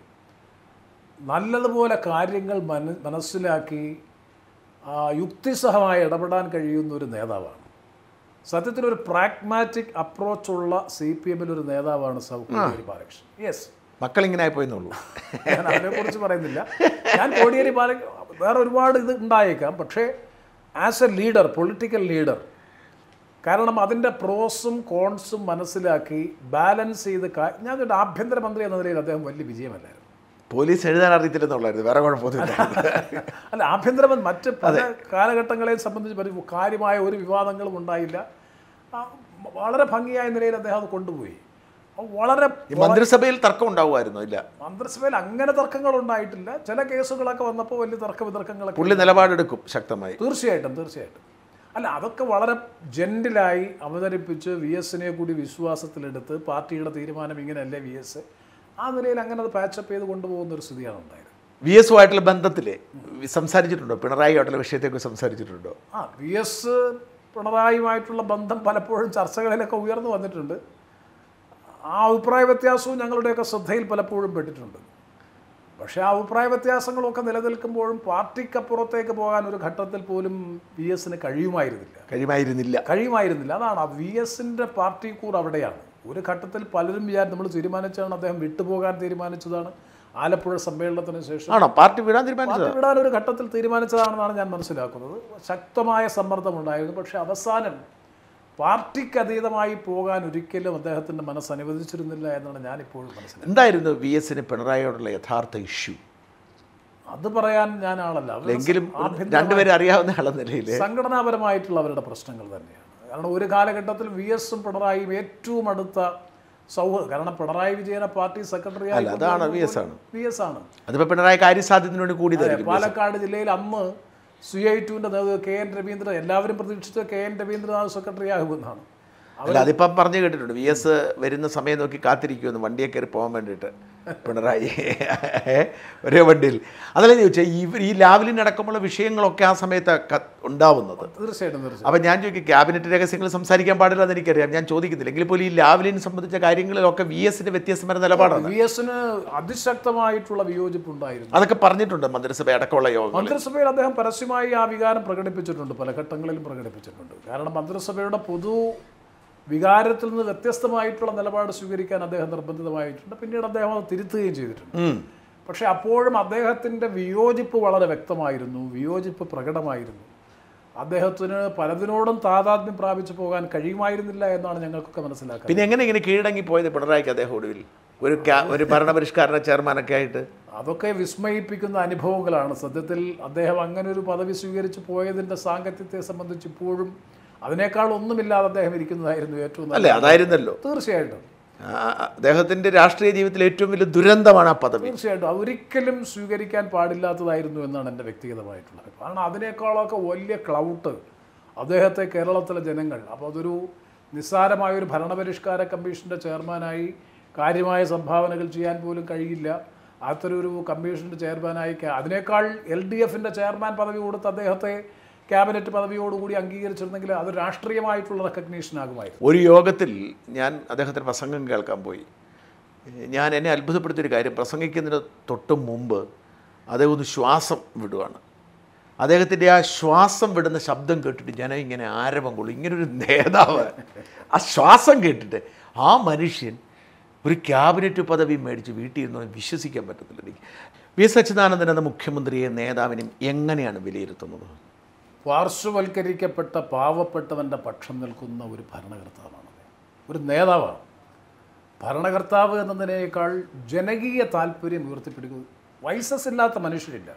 Speaker 2: നല്ലതുപോലെ കാര്യങ്ങൾ മന മനസ്സിലാക്കി ആ, യുക്തിസഹമായി ഇടപെടാൻ കഴിയുന്ന ഒരു നേതാവാണ് സത്യത്തിൽ ഒരു പ്രാഗ്മാറ്റിക് അപ്രോച്ചുള്ള സി പി എമ്മിൽ ഒരു നേതാവാണ് സൗ കോടിയേരി ബാലകൃഷ്ണൻ യെസ്
Speaker 1: മക്കളിങ്ങനെ ആയിപ്പോയെന്നുള്ളൂ
Speaker 2: ഞാൻ അതിനെക്കുറിച്ച് പറയുന്നില്ല ഞാൻ കോടിയേരി ബാല വേറെ ഒരുപാട് ഇത് ഉണ്ടായേക്കാം പക്ഷേ as a leader political leader കാരണം അതിൻ്റെ പ്രോസും കോൺസും മനസ്സിലാക്കി ബാലൻസ് ചെയ്ത് കാ- ഞാൻ ഒരു ആഭ്യന്തരമന്ത്രി എന്ന നിലയിൽ അദ്ദേഹം വലിയ വിജയമല്ലായിരുന്നു
Speaker 1: പോലീസ് എഴുതാൻ അറിയത്തില്ലെന്നുള്ളായിരുന്നു വേറെ കുഴപ്പമൊന്നുമില്ല
Speaker 2: അല്ല ആഭ്യന്തരമന്ത്രി മറ്റ് പല കാലഘട്ടങ്ങളെ സംബന്ധിച്ച് പരി- കാര്യമായ ഒരു വിവാദങ്ങളും ഉണ്ടായില്ല ആ, വളരെ ഭംഗിയായ നിലയിൽ അദ്ദേഹം അത് കൊണ്ടുപോയി അപ്പോൾ വളരെ
Speaker 1: ഈ മന്ത്രിസഭയിൽ തർക്കം ഉണ്ടാവുമായിരുന്നു ഇല്ല
Speaker 2: മന്ത്രിസഭയിൽ അങ്ങനെ തർക്കങ്ങൾ ഉണ്ടായിട്ടില്ല ചില കേസുകളൊക്കെ വന്നപ്പോൾ വലിയ തർക്ക വിതർക്കങ്ങളൊക്കെ
Speaker 1: പുള്ളി നിലപാടെടുക്കും ശക്തമായി
Speaker 2: തീർച്ചയായിട്ടും തീർച്ചയായിട്ടും അല്ല അതൊക്കെ വളരെ ജെന്റിലായി അവതരിപ്പിച്ച് വി എസിനെ കൂടി വിശ്വാസത്തിലെടുത്ത് പാർട്ടിയുടെ തീരുമാനം ഇങ്ങനെയല്ലേ വി എസ് ആ നിലയിൽ അങ്ങനെ അത് പാച്ചപ്പ് ചെയ്ത് കൊണ്ടുപോകുന്ന ഒരു സ്ഥിതിയാണ് ഉണ്ടായത്
Speaker 1: വി എസുമായിട്ടുള്ള ബന്ധത്തിൽ സംസാരിച്ചിട്ടുണ്ടോ പിണറായിയായിട്ടുള്ള വിഷയത്തെക്കുറിച്ച് സംസാരിച്ചിട്ടുണ്ടോ
Speaker 2: ആ വി എസ് പിണറായിയുമായിട്ടുള്ള ബന്ധം പലപ്പോഴും ചർച്ചകളിലൊക്കെ ഉയർന്നു വന്നിട്ടുണ്ട് ആ അഭിപ്രായ വ്യത്യാസവും ഞങ്ങളുടെയൊക്കെ ശ്രദ്ധയിൽ പലപ്പോഴും പെട്ടിട്ടുണ്ട് പക്ഷേ ആ അഭിപ്രായ വ്യത്യാസങ്ങളൊക്കെ നിലനിൽക്കുമ്പോഴും പാർട്ടിക്കപ്പുറത്തേക്ക് പോകാൻ ഒരു ഘട്ടത്തിൽ പോലും വി എസിന് കഴിയുമായിരുന്നില്ല
Speaker 1: കഴിയുമായിരുന്നില്ല
Speaker 2: കഴിയുമായിരുന്നില്ല അതാണ് വി എസിൻ്റെ പാർട്ടി കൂർ അവിടെയാണ് ഒരു ഘട്ടത്തിൽ പലരും വിചാരിച്ചു നമ്മൾ തീരുമാനിച്ചതാണ് അദ്ദേഹം വിട്ടുപോകാൻ തീരുമാനിച്ചതാണ് ആലപ്പുഴ സമ്മേളനത്തിന് ശേഷം
Speaker 1: ആണോ പാർട്ടി വിടാൻ തീരുമാനിച്ചത്
Speaker 2: പാർട്ടി വിടാൻ ഒരു ഘട്ടത്തിൽ തീരുമാനിച്ചതാണെന്നാണ് ഞാൻ മനസ്സിലാക്കുന്നത് ശക്തമായ സമ്മർദ്ദമുണ്ടായിരുന്നു പക്ഷേ അവസാനം പാർട്ടിക്ക് അതീതമായി പോകാൻ ഒരിക്കലും അദ്ദേഹത്തിൻ്റെ മനസ്സ് അനുവദിച്ചിരുന്നില്ല എന്നാണ് ഞാൻ ഇപ്പോഴും മനസ്സിലാക്കുന്നത്
Speaker 1: എന്തായിരുന്നു വി എസിന് പിണറായിയോടുള്ള യഥാർത്ഥ ഇഷ്യൂ
Speaker 2: അത് പറയാൻ ഞാൻ ആളല്ല അവരുടെ
Speaker 1: എങ്കിലും
Speaker 2: ആഭ്യന്തര-
Speaker 1: രണ്ടുപേരും അറിയാവുന്ന ആളെന്ന നിലയിൽ
Speaker 2: സംഘടനാപരമായിട്ടുള്ള അവരുടെ പ്രശ്നങ്ങൾ തന്നെയാണ് കാരണം ഒരു കാലഘട്ടത്തിൽ വി എസും പിണറായിയും ഏറ്റവും അടുത്ത സൗഹൃദം കാരണം പിണറായി വിജയനെ പാർട്ടി സെക്രട്ടറി
Speaker 1: അല്ല അതാണ് വി എസ് ആണ്
Speaker 2: വി എസ് ആണ്
Speaker 1: അതിപ്പോൾ പിണറായി കാര്യസാധ്യത്തിന് വേണ്ടി കൂടി തരും
Speaker 2: പാലക്കാട് ജില്ലയിൽ അന്ന് സി ഐ ടുവിൻ്റെ നേതൃത്വം കെ എൻ രവീന്ദ്രൻ എല്ലാവരും പ്രതീക്ഷിച്ചത് കെ എൻ രവീന്ദ്രനാഥ് സെക്രട്ടറി ആകുമെന്നാണ്
Speaker 1: അല്ല അതിപ്പം പറഞ്ഞു കേട്ടിട്ടുണ്ട് വി എസ് വരുന്ന സമയം നോക്കി കാത്തിരിക്കുമെന്ന് വണ്ടിയെ കയറി പോകാൻ വേണ്ടിയിട്ട് പിണറായി ഒരേ വണ്ടിയിൽ അതല്ല ചോദിച്ചാൽ ഇവർ ഈ ലാവലിനടക്കമുള്ള വിഷയങ്ങളൊക്കെ ആ സമയത്ത് ക- ഉണ്ടാവുന്നത്
Speaker 2: തീർച്ചയായിട്ടും തീർച്ചയായിട്ടും
Speaker 1: അപ്പം ഞാൻ ചോദിക്കും ക്യാബിനറ്റ് രഹസ്യങ്ങൾ സംസാരിക്കാൻ പാടില്ല എന്ന് എനിക്കറിയാം ഞാൻ ചോദിക്കുന്നില്ല എങ്കിൽ പോലും ഈ ലാവലിനെ സംബന്ധിച്ച കാര്യങ്ങളിലൊക്കെ വി എസിന് വ്യത്യസ്തമായ നിലപാടാണ്
Speaker 2: വി എസിന് അതിശക്തമായിട്ടുള്ള വിയോജിപ്പുണ്ടായിരുന്നു
Speaker 1: അതൊക്കെ പറഞ്ഞിട്ടുണ്ട് മന്ത്രിസഭ അടക്കമുള്ള യോഗങ്ങൾ
Speaker 2: മന്ത്രിസഭയിൽ അദ്ദേഹം പരസ്യമായി ആ വികാരം പ്രകടിപ്പിച്ചിട്ടുണ്ട് പല ഘട്ടങ്ങളിലും പ്രകടിപ്പിച്ചിട്ടുണ്ട് കാരണം മന്ത്രിസഭയുടെ പൊതു വികാരത്തിൽ നിന്ന് വ്യത്യസ്തമായിട്ടുള്ള നിലപാട് സ്വീകരിക്കാൻ അദ്ദേഹം നിർബന്ധിതമായിട്ടുണ്ട് പിന്നീട് അദ്ദേഹം അത് തിരുത്തുകയും ചെയ്തിട്ടുണ്ട്
Speaker 1: ഉം.
Speaker 2: പക്ഷേ അപ്പോഴും അദ്ദേഹത്തിൻ്റെ വിയോജിപ്പ് വളരെ വ്യക്തമായിരുന്നു വിയോജിപ്പ് പ്രകടമായിരുന്നു അദ്ദേഹത്തിന് പലതിനോടും താതാത്മ്യം പ്രാപിച്ചു പോകാൻ കഴിയുമായിരുന്നില്ല എന്നാണ് ഞങ്ങൾക്കൊക്കെ മനസ്സിലാക്കുന്നത്
Speaker 1: പിന്നെ എങ്ങനെ ഇങ്ങനെ കീഴടങ്ങി പോയത് പിണറായിക്ക് അദ്ദേഹം ഒടുവിൽ ഒരു ക്യാ- ഒരു ഭരണപരിഷ്കാര ചെയർമാനൊക്കെ ആയിട്ട്
Speaker 2: അതൊക്കെ വിസ്മയിപ്പിക്കുന്ന അനുഭവങ്ങളാണ് സത്യത്തിൽ അദ്ദേഹം അങ്ങനെ ഒരു പദവി സ്വീകരിച്ച് പോയതിൻ്റെ സാങ്കത്യത്തെ സംബന്ധിച്ച് ഇപ്പോഴും അതിനേക്കാൾ ഒന്നുമില്ലാതെ അദ്ദേഹം ഇരിക്കുന്നതായിരുന്നു ഏറ്റവും നല്ല
Speaker 1: അല്ലേ അതായിരുന്നല്ലോ
Speaker 2: തീർച്ചയായിട്ടും
Speaker 1: ആ, അദ്ദേഹത്തിന്റെ രാഷ്ട്രീയ ജീവിതത്തിൽ ഏറ്റവും വലിയ ദുരന്തമാണ് ആ പദവി
Speaker 2: തീർച്ചയായിട്ടും അതൊരിക്കലും സ്വീകരിക്കാൻ പാടില്ലാത്തതായിരുന്നു എന്നാണ് എൻ്റെ വ്യക്തിഗതമായിട്ടുള്ള അഭിപ്രായം. കാരണം അതിനേക്കാളൊക്കെ വലിയ ക്ലൗട്ട് അദ്ദേഹത്തെ കേരളത്തിലെ ജനങ്ങൾ അപ്പോൾ അതൊരു നിസ്സാരമായ ഒരു ഭരണപരിഷ്കാര കമ്മീഷൻ്റെ ചെയർമാനായി കാര്യമായ സംഭാവനകൾ ചെയ്യാൻ പോലും കഴിയില്ല അത്തരൊരു കമ്മീഷൻ്റെ ചെയർമാനായി ക- അതിനേക്കാൾ എൽ ഡി എഫിൻ്റെ ചെയർമാൻ പദവി കൊടുത്ത് അദ്ദേഹത്തെ ക്യാബിനറ്റ് പദവിയോടുകൂടി അംഗീകരിച്ചിരുന്നെങ്കിൽ അത് രാഷ്ട്രീയമായിട്ടുള്ള റെക്കഗ്നീഷൻ ആകുമായിരുന്നു
Speaker 1: ഒരു യോഗത്തിൽ ഞാൻ അദ്ദേഹത്തിൻ്റെ പ്രസംഗം കേൾക്കാൻ പോയി ഞാൻ എന്നെ അത്ഭുതപ്പെടുത്തിയൊരു കാര്യം പ്രസംഗിക്കുന്നതിന് തൊട്ട് മുമ്പ് അദ്ദേഹം ഒന്ന് ശ്വാസം വിടുവാണ് അദ്ദേഹത്തിൻ്റെ ആ ശ്വാസം വിടുന്ന ശബ്ദം കേട്ടിട്ട് ജനം ഇങ്ങനെ ആരവം കൊള്ളും ഇങ്ങനൊരു നേതാവ് ആ ശ്വാസം കേട്ടിട്ട് ആ മനുഷ്യൻ ഒരു ക്യാബിനറ്റ് പദവി മേടിച്ച് വീട്ടിൽ ഇരുന്ന് വിശ്വസിക്കാൻ പറ്റത്തില്ല എനിക്ക് വി എസ് അച്യുതാനന്ദൻ എന്ന മുഖ്യമന്ത്രിയെ നേതാവിനെയും എങ്ങനെയാണ് വിലയിരുത്തുന്നത്
Speaker 2: പാർശ്വവൽക്കരിക്കപ്പെട്ട പാവപ്പെട്ടവൻ്റെ പക്ഷം നിൽക്കുന്ന ഒരു ഭരണകർത്താവാണ് ഒരു നേതാവാണ് ഭരണകർത്താവ് എന്നതിനേക്കാൾ ജനകീയ താല്പര്യം ഉയർത്തിപ്പിടിക്കുക വൈസസ് ഇല്ലാത്ത മനുഷ്യരില്ല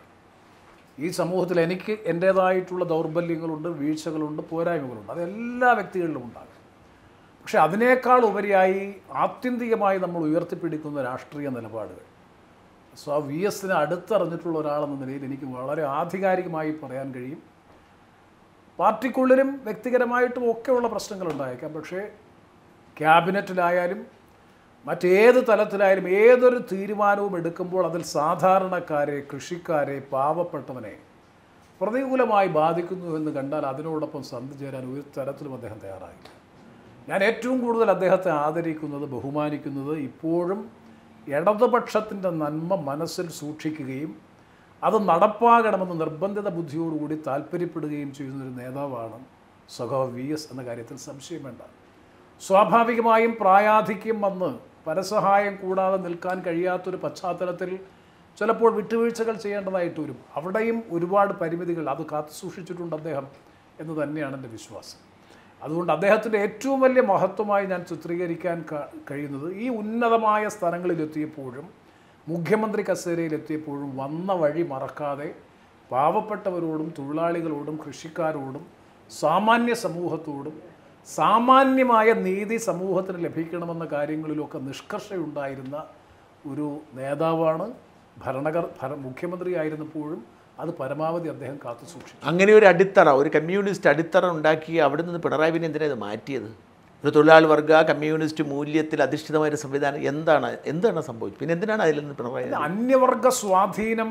Speaker 2: ഈ സമൂഹത്തിൽ എനിക്ക് എൻ്റേതായിട്ടുള്ള ദൗർബല്യങ്ങളുണ്ട് വീഴ്ചകളുണ്ട് പോരായ്മകളുണ്ട് അത് എല്ലാ വ്യക്തികളിലും ഉണ്ടാകും പക്ഷെ അതിനേക്കാൾ ഉപരിയായി ആത്യന്തികമായി നമ്മൾ ഉയർത്തിപ്പിടിക്കുന്ന രാഷ്ട്രീയ നിലപാടുകൾ സോ ആ വി എസിനെ അടുത്തറിഞ്ഞിട്ടുള്ള ഒരാളെന്ന നിലയിൽ എനിക്ക് വളരെ ആധികാരികമായി പറയാൻ കഴിയും പാർട്ടിക്കുള്ളിലും വ്യക്തിപരമായിട്ടും ഒക്കെയുള്ള പ്രശ്നങ്ങൾ ഉണ്ടായേക്കാം പക്ഷേ ക്യാബിനറ്റിലായാലും മറ്റേത് തലത്തിലായാലും ഏതൊരു തീരുമാനവും എടുക്കുമ്പോൾ അതിൽ സാധാരണക്കാരെ കൃഷിക്കാരെ പാവപ്പെട്ടവനെ പ്രതികൂലമായി ബാധിക്കുന്നു എന്ന് കണ്ടാൽ അതിനോടൊപ്പം സന്ധി ചേരാൻ ഒരു തരത്തിലും അദ്ദേഹം തയ്യാറായില്ല ഞാൻ ഏറ്റവും കൂടുതൽ അദ്ദേഹത്തെ ആദരിക്കുന്നത് ബഹുമാനിക്കുന്നത് ഇപ്പോഴും ഇടതുപക്ഷത്തിൻ്റെ നന്മ മനസ്സിൽ സൂക്ഷിക്കുകയും അത് നടപ്പാകണമെന്ന് നിർബന്ധിത ബുദ്ധിയോടുകൂടി താല്പര്യപ്പെടുകയും ചെയ്യുന്ന ഒരു നേതാവാണ് സഖാവ് വി എസ് എന്ന കാര്യത്തിൽ സംശയം വേണ്ട സ്വാഭാവികമായും പ്രായാധിക്യം വന്ന് പരസഹായം കൂടാതെ നിൽക്കാൻ കഴിയാത്തൊരു പശ്ചാത്തലത്തിൽ ചിലപ്പോൾ വിട്ടുവീഴ്ചകൾ ചെയ്യേണ്ടതായിട്ട് വരും അവിടെയും ഒരുപാട് പരിമിതികൾ അത് കാത്തു സൂക്ഷിച്ചിട്ടുണ്ട് അദ്ദേഹം എന്ന് തന്നെയാണ് എൻ്റെ വിശ്വാസം അതുകൊണ്ട് അദ്ദേഹത്തിൻ്റെ ഏറ്റവും വലിയ മഹത്വമായി ഞാൻ ചിത്രീകരിക്കാൻ ക- കഴിയുന്നത് ഈ ഉന്നതമായ സ്ഥലങ്ങളിലെത്തിയപ്പോഴും മുഖ്യമന്ത്രി കസേരയിലെത്തിയപ്പോഴും വന്ന വഴി മറക്കാതെ പാവപ്പെട്ടവരോടും തൊഴിലാളികളോടും കൃഷിക്കാരോടും സാമാന്യ സമൂഹത്തോടും സാമാന്യമായ നീതി സമൂഹത്തിന് ലഭിക്കണമെന്ന കാര്യങ്ങളിലൊക്കെ നിഷ്കർഷയുണ്ടായിരുന്ന ഒരു നേതാവാണ് ഭരണകർ ഭര മുഖ്യമന്ത്രിയായിരുന്നപ്പോഴും അത് പരമാവധി അദ്ദേഹം കാത്തു സൂക്ഷിച്ചു
Speaker 1: അങ്ങനെ ഒരു അടിത്തറ ഒരു കമ്മ്യൂണിസ്റ്റ് അടിത്തറ ഉണ്ടാക്കി അവിടെ നിന്ന് പിണറായി വിജയൻ എന്തിനാ ഇത് മാറ്റിയത് ഒരു തൊഴിലാളി വർഗ കമ്മ്യൂണിസ്റ്റ് മൂല്യത്തിൽ അധിഷ്ഠിതമായ ഒരു സംവിധാനം എന്താണ് എന്താണ് സംഭവിച്ചത് പിന്നെ എന്തിനാണ് അതിൽ നിന്ന് പിണറായി
Speaker 2: അന്യവർഗ സ്വാധീനം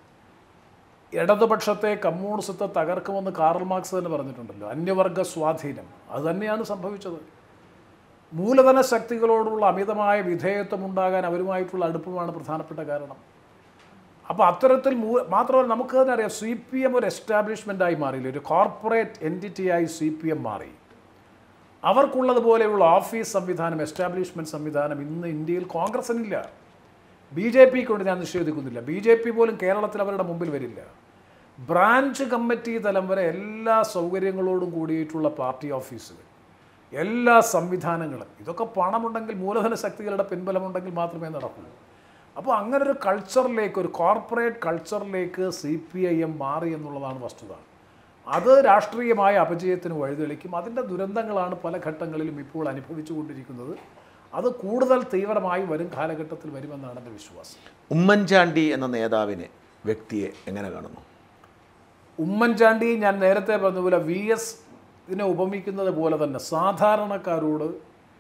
Speaker 2: ഇടതുപക്ഷത്തെ കമ്മ്യൂണിസത്തെ തകർക്കുമെന്ന് കാറൽ മാർക്സ് തന്നെ പറഞ്ഞിട്ടുണ്ടല്ലോ അന്യവർഗ സ്വാധീനം അത് തന്നെയാണ് സംഭവിച്ചത് മൂലധന ശക്തികളോടുള്ള അമിതമായ വിധേയത്വം ഉണ്ടാകാൻ അവരുമായിട്ടുള്ള അടുപ്പമാണ് പ്രധാനപ്പെട്ട കാരണം അപ്പോൾ അത്തരത്തിൽ മൂ മാത്രമല്ല നമുക്ക് തന്നെ അറിയാം സി പി എം ഒരു എസ്റ്റാബ്ലിഷ്മെൻ്റായി മാറിയില്ല ഒരു കോർപ്പറേറ്റ് എൻറ്റിറ്റിയായി സി പി എം മാറി അവർക്കുള്ളതുപോലെയുള്ള ഓഫീസ് സംവിധാനം എസ്റ്റാബ്ലിഷ്മെൻറ്റ് സംവിധാനം ഇന്ന് ഇന്ത്യയിൽ കോൺഗ്രസിനില്ല ബി ജെ പി കൊണ്ട് ഞാൻ നിഷേധിക്കുന്നില്ല ബി ജെ പി പോലും കേരളത്തിൽ അവരുടെ മുമ്പിൽ വരില്ല ബ്രാഞ്ച് കമ്മിറ്റി തലം വരെ എല്ലാ സൗകര്യങ്ങളോടും കൂടിയിട്ടുള്ള പാർട്ടി ഓഫീസുകൾ എല്ലാ സംവിധാനങ്ങളും ഇതൊക്കെ പണമുണ്ടെങ്കിൽ മൂലധന ശക്തികളുടെ പിൻബലമുണ്ടെങ്കിൽ മാത്രമേ നടക്കൂ അപ്പോൾ അങ്ങനെ ഒരു കൾച്ചറിലേക്ക് ഒരു കോർപ്പറേറ്റ് കൾച്ചറിലേക്ക് സി പി ഐ എം മാറി എന്നുള്ളതാണ് വസ്തുത അത് രാഷ്ട്രീയമായ അപജയത്തിന് വഴിതെളിക്കും അതിൻ്റെ ദുരന്തങ്ങളാണ് പല ഘട്ടങ്ങളിലും ഇപ്പോൾ അനുഭവിച്ചു കൊണ്ടിരിക്കുന്നത് അത് കൂടുതൽ തീവ്രമായി വരും കാലഘട്ടത്തിൽ വരുമെന്നാണ് എൻ്റെ വിശ്വാസം
Speaker 1: ഉമ്മൻചാണ്ടി എന്ന നേതാവിനെ വ്യക്തിയെ എങ്ങനെ കാണുന്നു
Speaker 2: ഉമ്മൻചാണ്ടി ഞാൻ നേരത്തെ പറഞ്ഞ പോലെ വി എസ് ഇതിനെ ഉപമിക്കുന്നത് പോലെ തന്നെ സാധാരണക്കാരോട്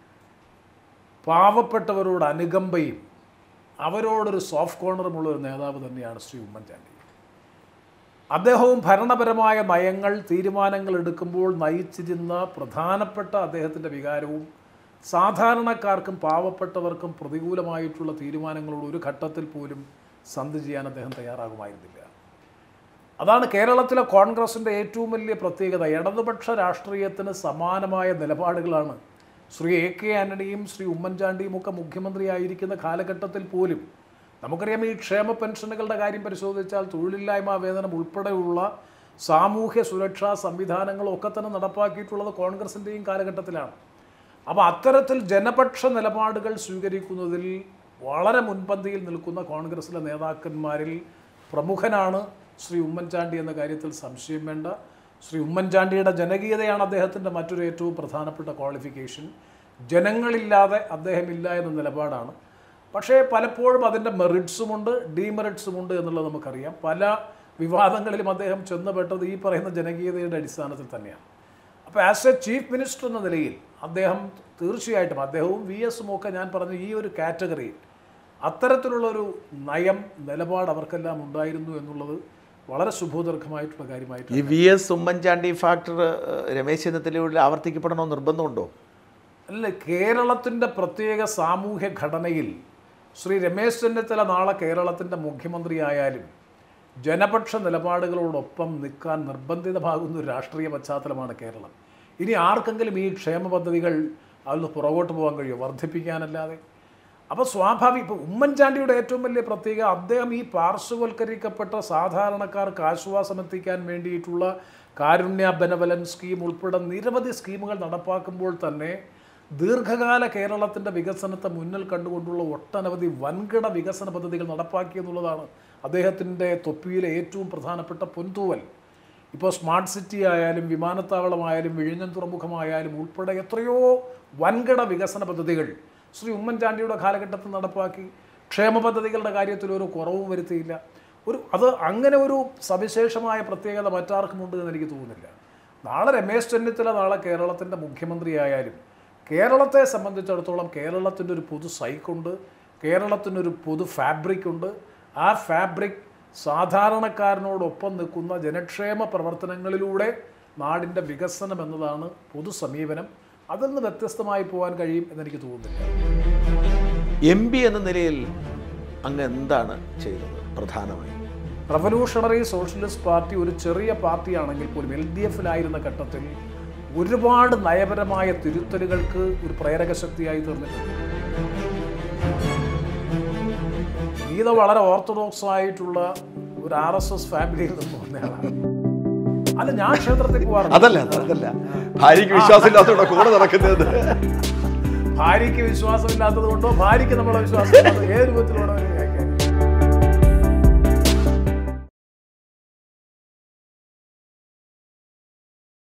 Speaker 2: പാവപ്പെട്ടവരോട് അനുകമ്പയും അവരോടൊരു സോഫ്റ്റ് കോർണറുമുള്ള ഒരു നേതാവ് തന്നെയാണ് ശ്രീ ഉമ്മൻചാണ്ടി അദ്ദേഹവും ഭരണപരമായ നയങ്ങൾ തീരുമാനങ്ങൾ എടുക്കുമ്പോൾ നയിച്ചിരുന്ന പ്രധാനപ്പെട്ട അദ്ദേഹത്തിൻ്റെ വികാരവും സാധാരണക്കാർക്കും പാവപ്പെട്ടവർക്കും പ്രതികൂലമായിട്ടുള്ള തീരുമാനങ്ങളോട് ഒരു ഘട്ടത്തിൽ പോലും സന്ധി ചെയ്യാൻ അദ്ദേഹം തയ്യാറാകുമായിരുന്നില്ല അതാണ് കേരളത്തിലെ കോൺഗ്രസിൻ്റെ ഏറ്റവും വലിയ പ്രത്യേകത ഇടതുപക്ഷ രാഷ്ട്രീയത്തിന് സമാനമായ നിലപാടുകളാണ് ശ്രീ എ കെ ആന്റണിയും ശ്രീ ഉമ്മൻചാണ്ടിയും ഒക്കെ മുഖ്യമന്ത്രിയായിരിക്കുന്ന കാലഘട്ടത്തിൽ പോലും നമുക്കറിയാം ഈ ക്ഷേമ പെൻഷനുകളുടെ കാര്യം പരിശോധിച്ചാൽ തൊഴിലില്ലായ്മ വേതനം ഉൾപ്പെടെയുള്ള സാമൂഹ്യ സുരക്ഷാ സംവിധാനങ്ങളൊക്കെ തന്നെ നടപ്പാക്കിയിട്ടുള്ളത് കോൺഗ്രസിൻ്റെയും കാലഘട്ടത്തിലാണ് അപ്പോൾ അത്തരത്തിൽ ജനപക്ഷ നിലപാടുകൾ സ്വീകരിക്കുന്നതിൽ വളരെ മുൻപന്തിയിൽ നിൽക്കുന്ന കോൺഗ്രസിലെ നേതാക്കന്മാരിൽ പ്രമുഖനാണ് ശ്രീ ഉമ്മൻചാണ്ടി എന്ന കാര്യത്തിൽ സംശയം വേണ്ട ശ്രീ ഉമ്മൻചാണ്ടിയുടെ ജനകീയതയാണ് അദ്ദേഹത്തിൻ്റെ മറ്റൊരു ഏറ്റവും പ്രധാനപ്പെട്ട ക്വാളിഫിക്കേഷൻ ജനങ്ങളില്ലാതെ അദ്ദേഹമില്ല എന്ന നിലപാടാണ് പക്ഷേ പലപ്പോഴും അതിൻ്റെ മെറിറ്റ്സുമുണ്ട് ഡീമെറിറ്റ്സുമുണ്ട് എന്നുള്ളത് നമുക്കറിയാം പല വിവാദങ്ങളിലും അദ്ദേഹം ചെന്നപ്പെട്ടത് ഈ പറയുന്ന ജനകീയതയുടെ അടിസ്ഥാനത്തിൽ തന്നെയാണ് അപ്പോൾ ആസ് എ ചീഫ് മിനിസ്റ്റർ എന്ന നിലയിൽ അദ്ദേഹം തീർച്ചയായിട്ടും അദ്ദേഹവും വി എസും ഒക്കെ ഞാൻ പറഞ്ഞ ഈ ഒരു കാറ്റഗറിയിൽ അത്തരത്തിലുള്ളൊരു നയം നിലപാട് അവർക്കെല്ലാം ഉണ്ടായിരുന്നു എന്നുള്ളത് വളരെ ശുഭോദർക്കമായിട്ടുള്ള കാര്യമായിട്ട്
Speaker 1: ഈ വി എസ് ഉമ്മൻചാണ്ടി ഫാക്ടർ ഏഹ്, രമേശ് ചെന്നിത്തലയുടെ ആവർത്തിക്കപ്പെടണമെന്ന് നിർബന്ധമുണ്ടോ
Speaker 2: അല്ല കേരളത്തിൻ്റെ പ്രത്യേക സാമൂഹ്യ ഘടനയിൽ ശ്രീ രമേശ് ചെന്നിത്തല നാളെ കേരളത്തിൻ്റെ മുഖ്യമന്ത്രിയായാലും ജനപക്ഷ നിലപാടുകളോടൊപ്പം നിൽക്കാൻ നിർബന്ധിതമാകുന്ന ഒരു രാഷ്ട്രീയ പശ്ചാത്തലമാണ് കേരളം ഇനി ആർക്കെങ്കിലും ഈ ക്ഷേമ പദ്ധതികൾ അതിൽ പുറകോട്ട് പോകാൻ കഴിയുമോ വർദ്ധിപ്പിക്കാനല്ലാതെ അപ്പോൾ സ്വാഭാവിക ഇപ്പോൾ ഉമ്മൻചാണ്ടിയുടെ ഏറ്റവും വലിയ പ്രത്യേകത അദ്ദേഹം ഈ പാർശ്വവൽക്കരിക്കപ്പെട്ട സാധാരണക്കാർക്ക് ആശ്വാസം എത്തിക്കാൻ വേണ്ടിയിട്ടുള്ള കാരുണ്യ ബെനവലൻ സ്കീം ഉൾപ്പെടെ നിരവധി സ്കീമുകൾ നടപ്പാക്കുമ്പോൾ തന്നെ ദീർഘകാല കേരളത്തിൻ്റെ വികസനത്തെ മുന്നിൽ കണ്ടുകൊണ്ടുള്ള ഒട്ടനവധി വൻകിട വികസന പദ്ധതികൾ നടപ്പാക്കി എന്നുള്ളതാണ് അദ്ദേഹത്തിൻ്റെ തൊപ്പിയിലെ ഏറ്റവും പ്രധാനപ്പെട്ട പൊൻതൂവൽ ഇപ്പോൾ സ്മാർട്ട് സിറ്റി ആയാലും വിമാനത്താവളമായാലും വിഴിഞ്ഞം തുറമുഖമായാലും ഉൾപ്പെടെ എത്രയോ വൻകിട വികസന പദ്ധതികൾ ശ്രീ ഉമ്മൻചാണ്ടിയുടെ കാലഘട്ടത്തിൽ നടപ്പാക്കി ക്ഷേമ പദ്ധതികളുടെ കാര്യത്തിൽ ഒരു കുറവും വരുത്തിയില്ല ഒരു അത് അങ്ങനെ ഒരു സവിശേഷമായ പ്രത്യേകത മറ്റാർക്കുമുണ്ട് എന്ന് എനിക്ക് തോന്നുന്നില്ല നാളെ രമേശ് ചെന്നിത്തല നാളെ കേരളത്തിൻ്റെ മുഖ്യമന്ത്രിയായാലും കേരളത്തെ സംബന്ധിച്ചിടത്തോളം കേരളത്തിൻ്റെ ഒരു പൊതു സൈക്കുണ്ട് കേരളത്തിനൊരു പൊതു ഫാബ്രിക് ഉണ്ട് ആ ഫാബ്രിക് സാധാരണക്കാരനോടൊപ്പം നിൽക്കുന്ന ജനക്ഷേമ പ്രവർത്തനങ്ങളിലൂടെ നാടിൻ്റെ വികസനം എന്നതാണ് പൊതു സമീപനം അതിൽ നിന്ന് വ്യത്യസ്തമായി പോകാൻ കഴിയും എന്നെനിക്ക് തോന്നുന്നില്ല
Speaker 1: എം പി എന്ന നിലയിൽ അങ്ങ് എന്താണ് ചെയ്തത് പ്രധാനമായും
Speaker 2: റവല്യൂഷണറി സോഷ്യലിസ്റ്റ് പാർട്ടി ഒരു ചെറിയ പാർട്ടിയാണെങ്കിൽ പോലും എൽ ഡി എഫിലായിരുന്ന ഘട്ടത്തിൽ ഒരുപാട് നയപരമായ തിരുത്തലുകൾക്ക് ഒരു പ്രേരക ശക്തിയായി തീർന്നിട്ടുണ്ട് ഗീത വളരെ ഓർത്തഡോക്സ് ആയിട്ടുള്ള ഒരു ആർ എസ് എസ് ഫാമിലിയിൽ നിന്ന് വന്നയാളാണ് അല്ല ഞാൻ ക്ഷേത്രത്തിൽ പോകാറുണ്ട്
Speaker 1: അതല്ല അതല്ല ഭാര്യയ്ക്ക് വിശ്വാസമില്ലാത്തതുകൊണ്ട് കൂടെ നടക്കുന്നത്
Speaker 2: ഭാര്യയ്ക്ക് വിശ്വാസമില്ലാത്തത് കൊണ്ടോ ഭാര്യയ്ക്ക് നമ്മളെ വിശ്വാസം ഏത് രൂപത്തിലുള്ള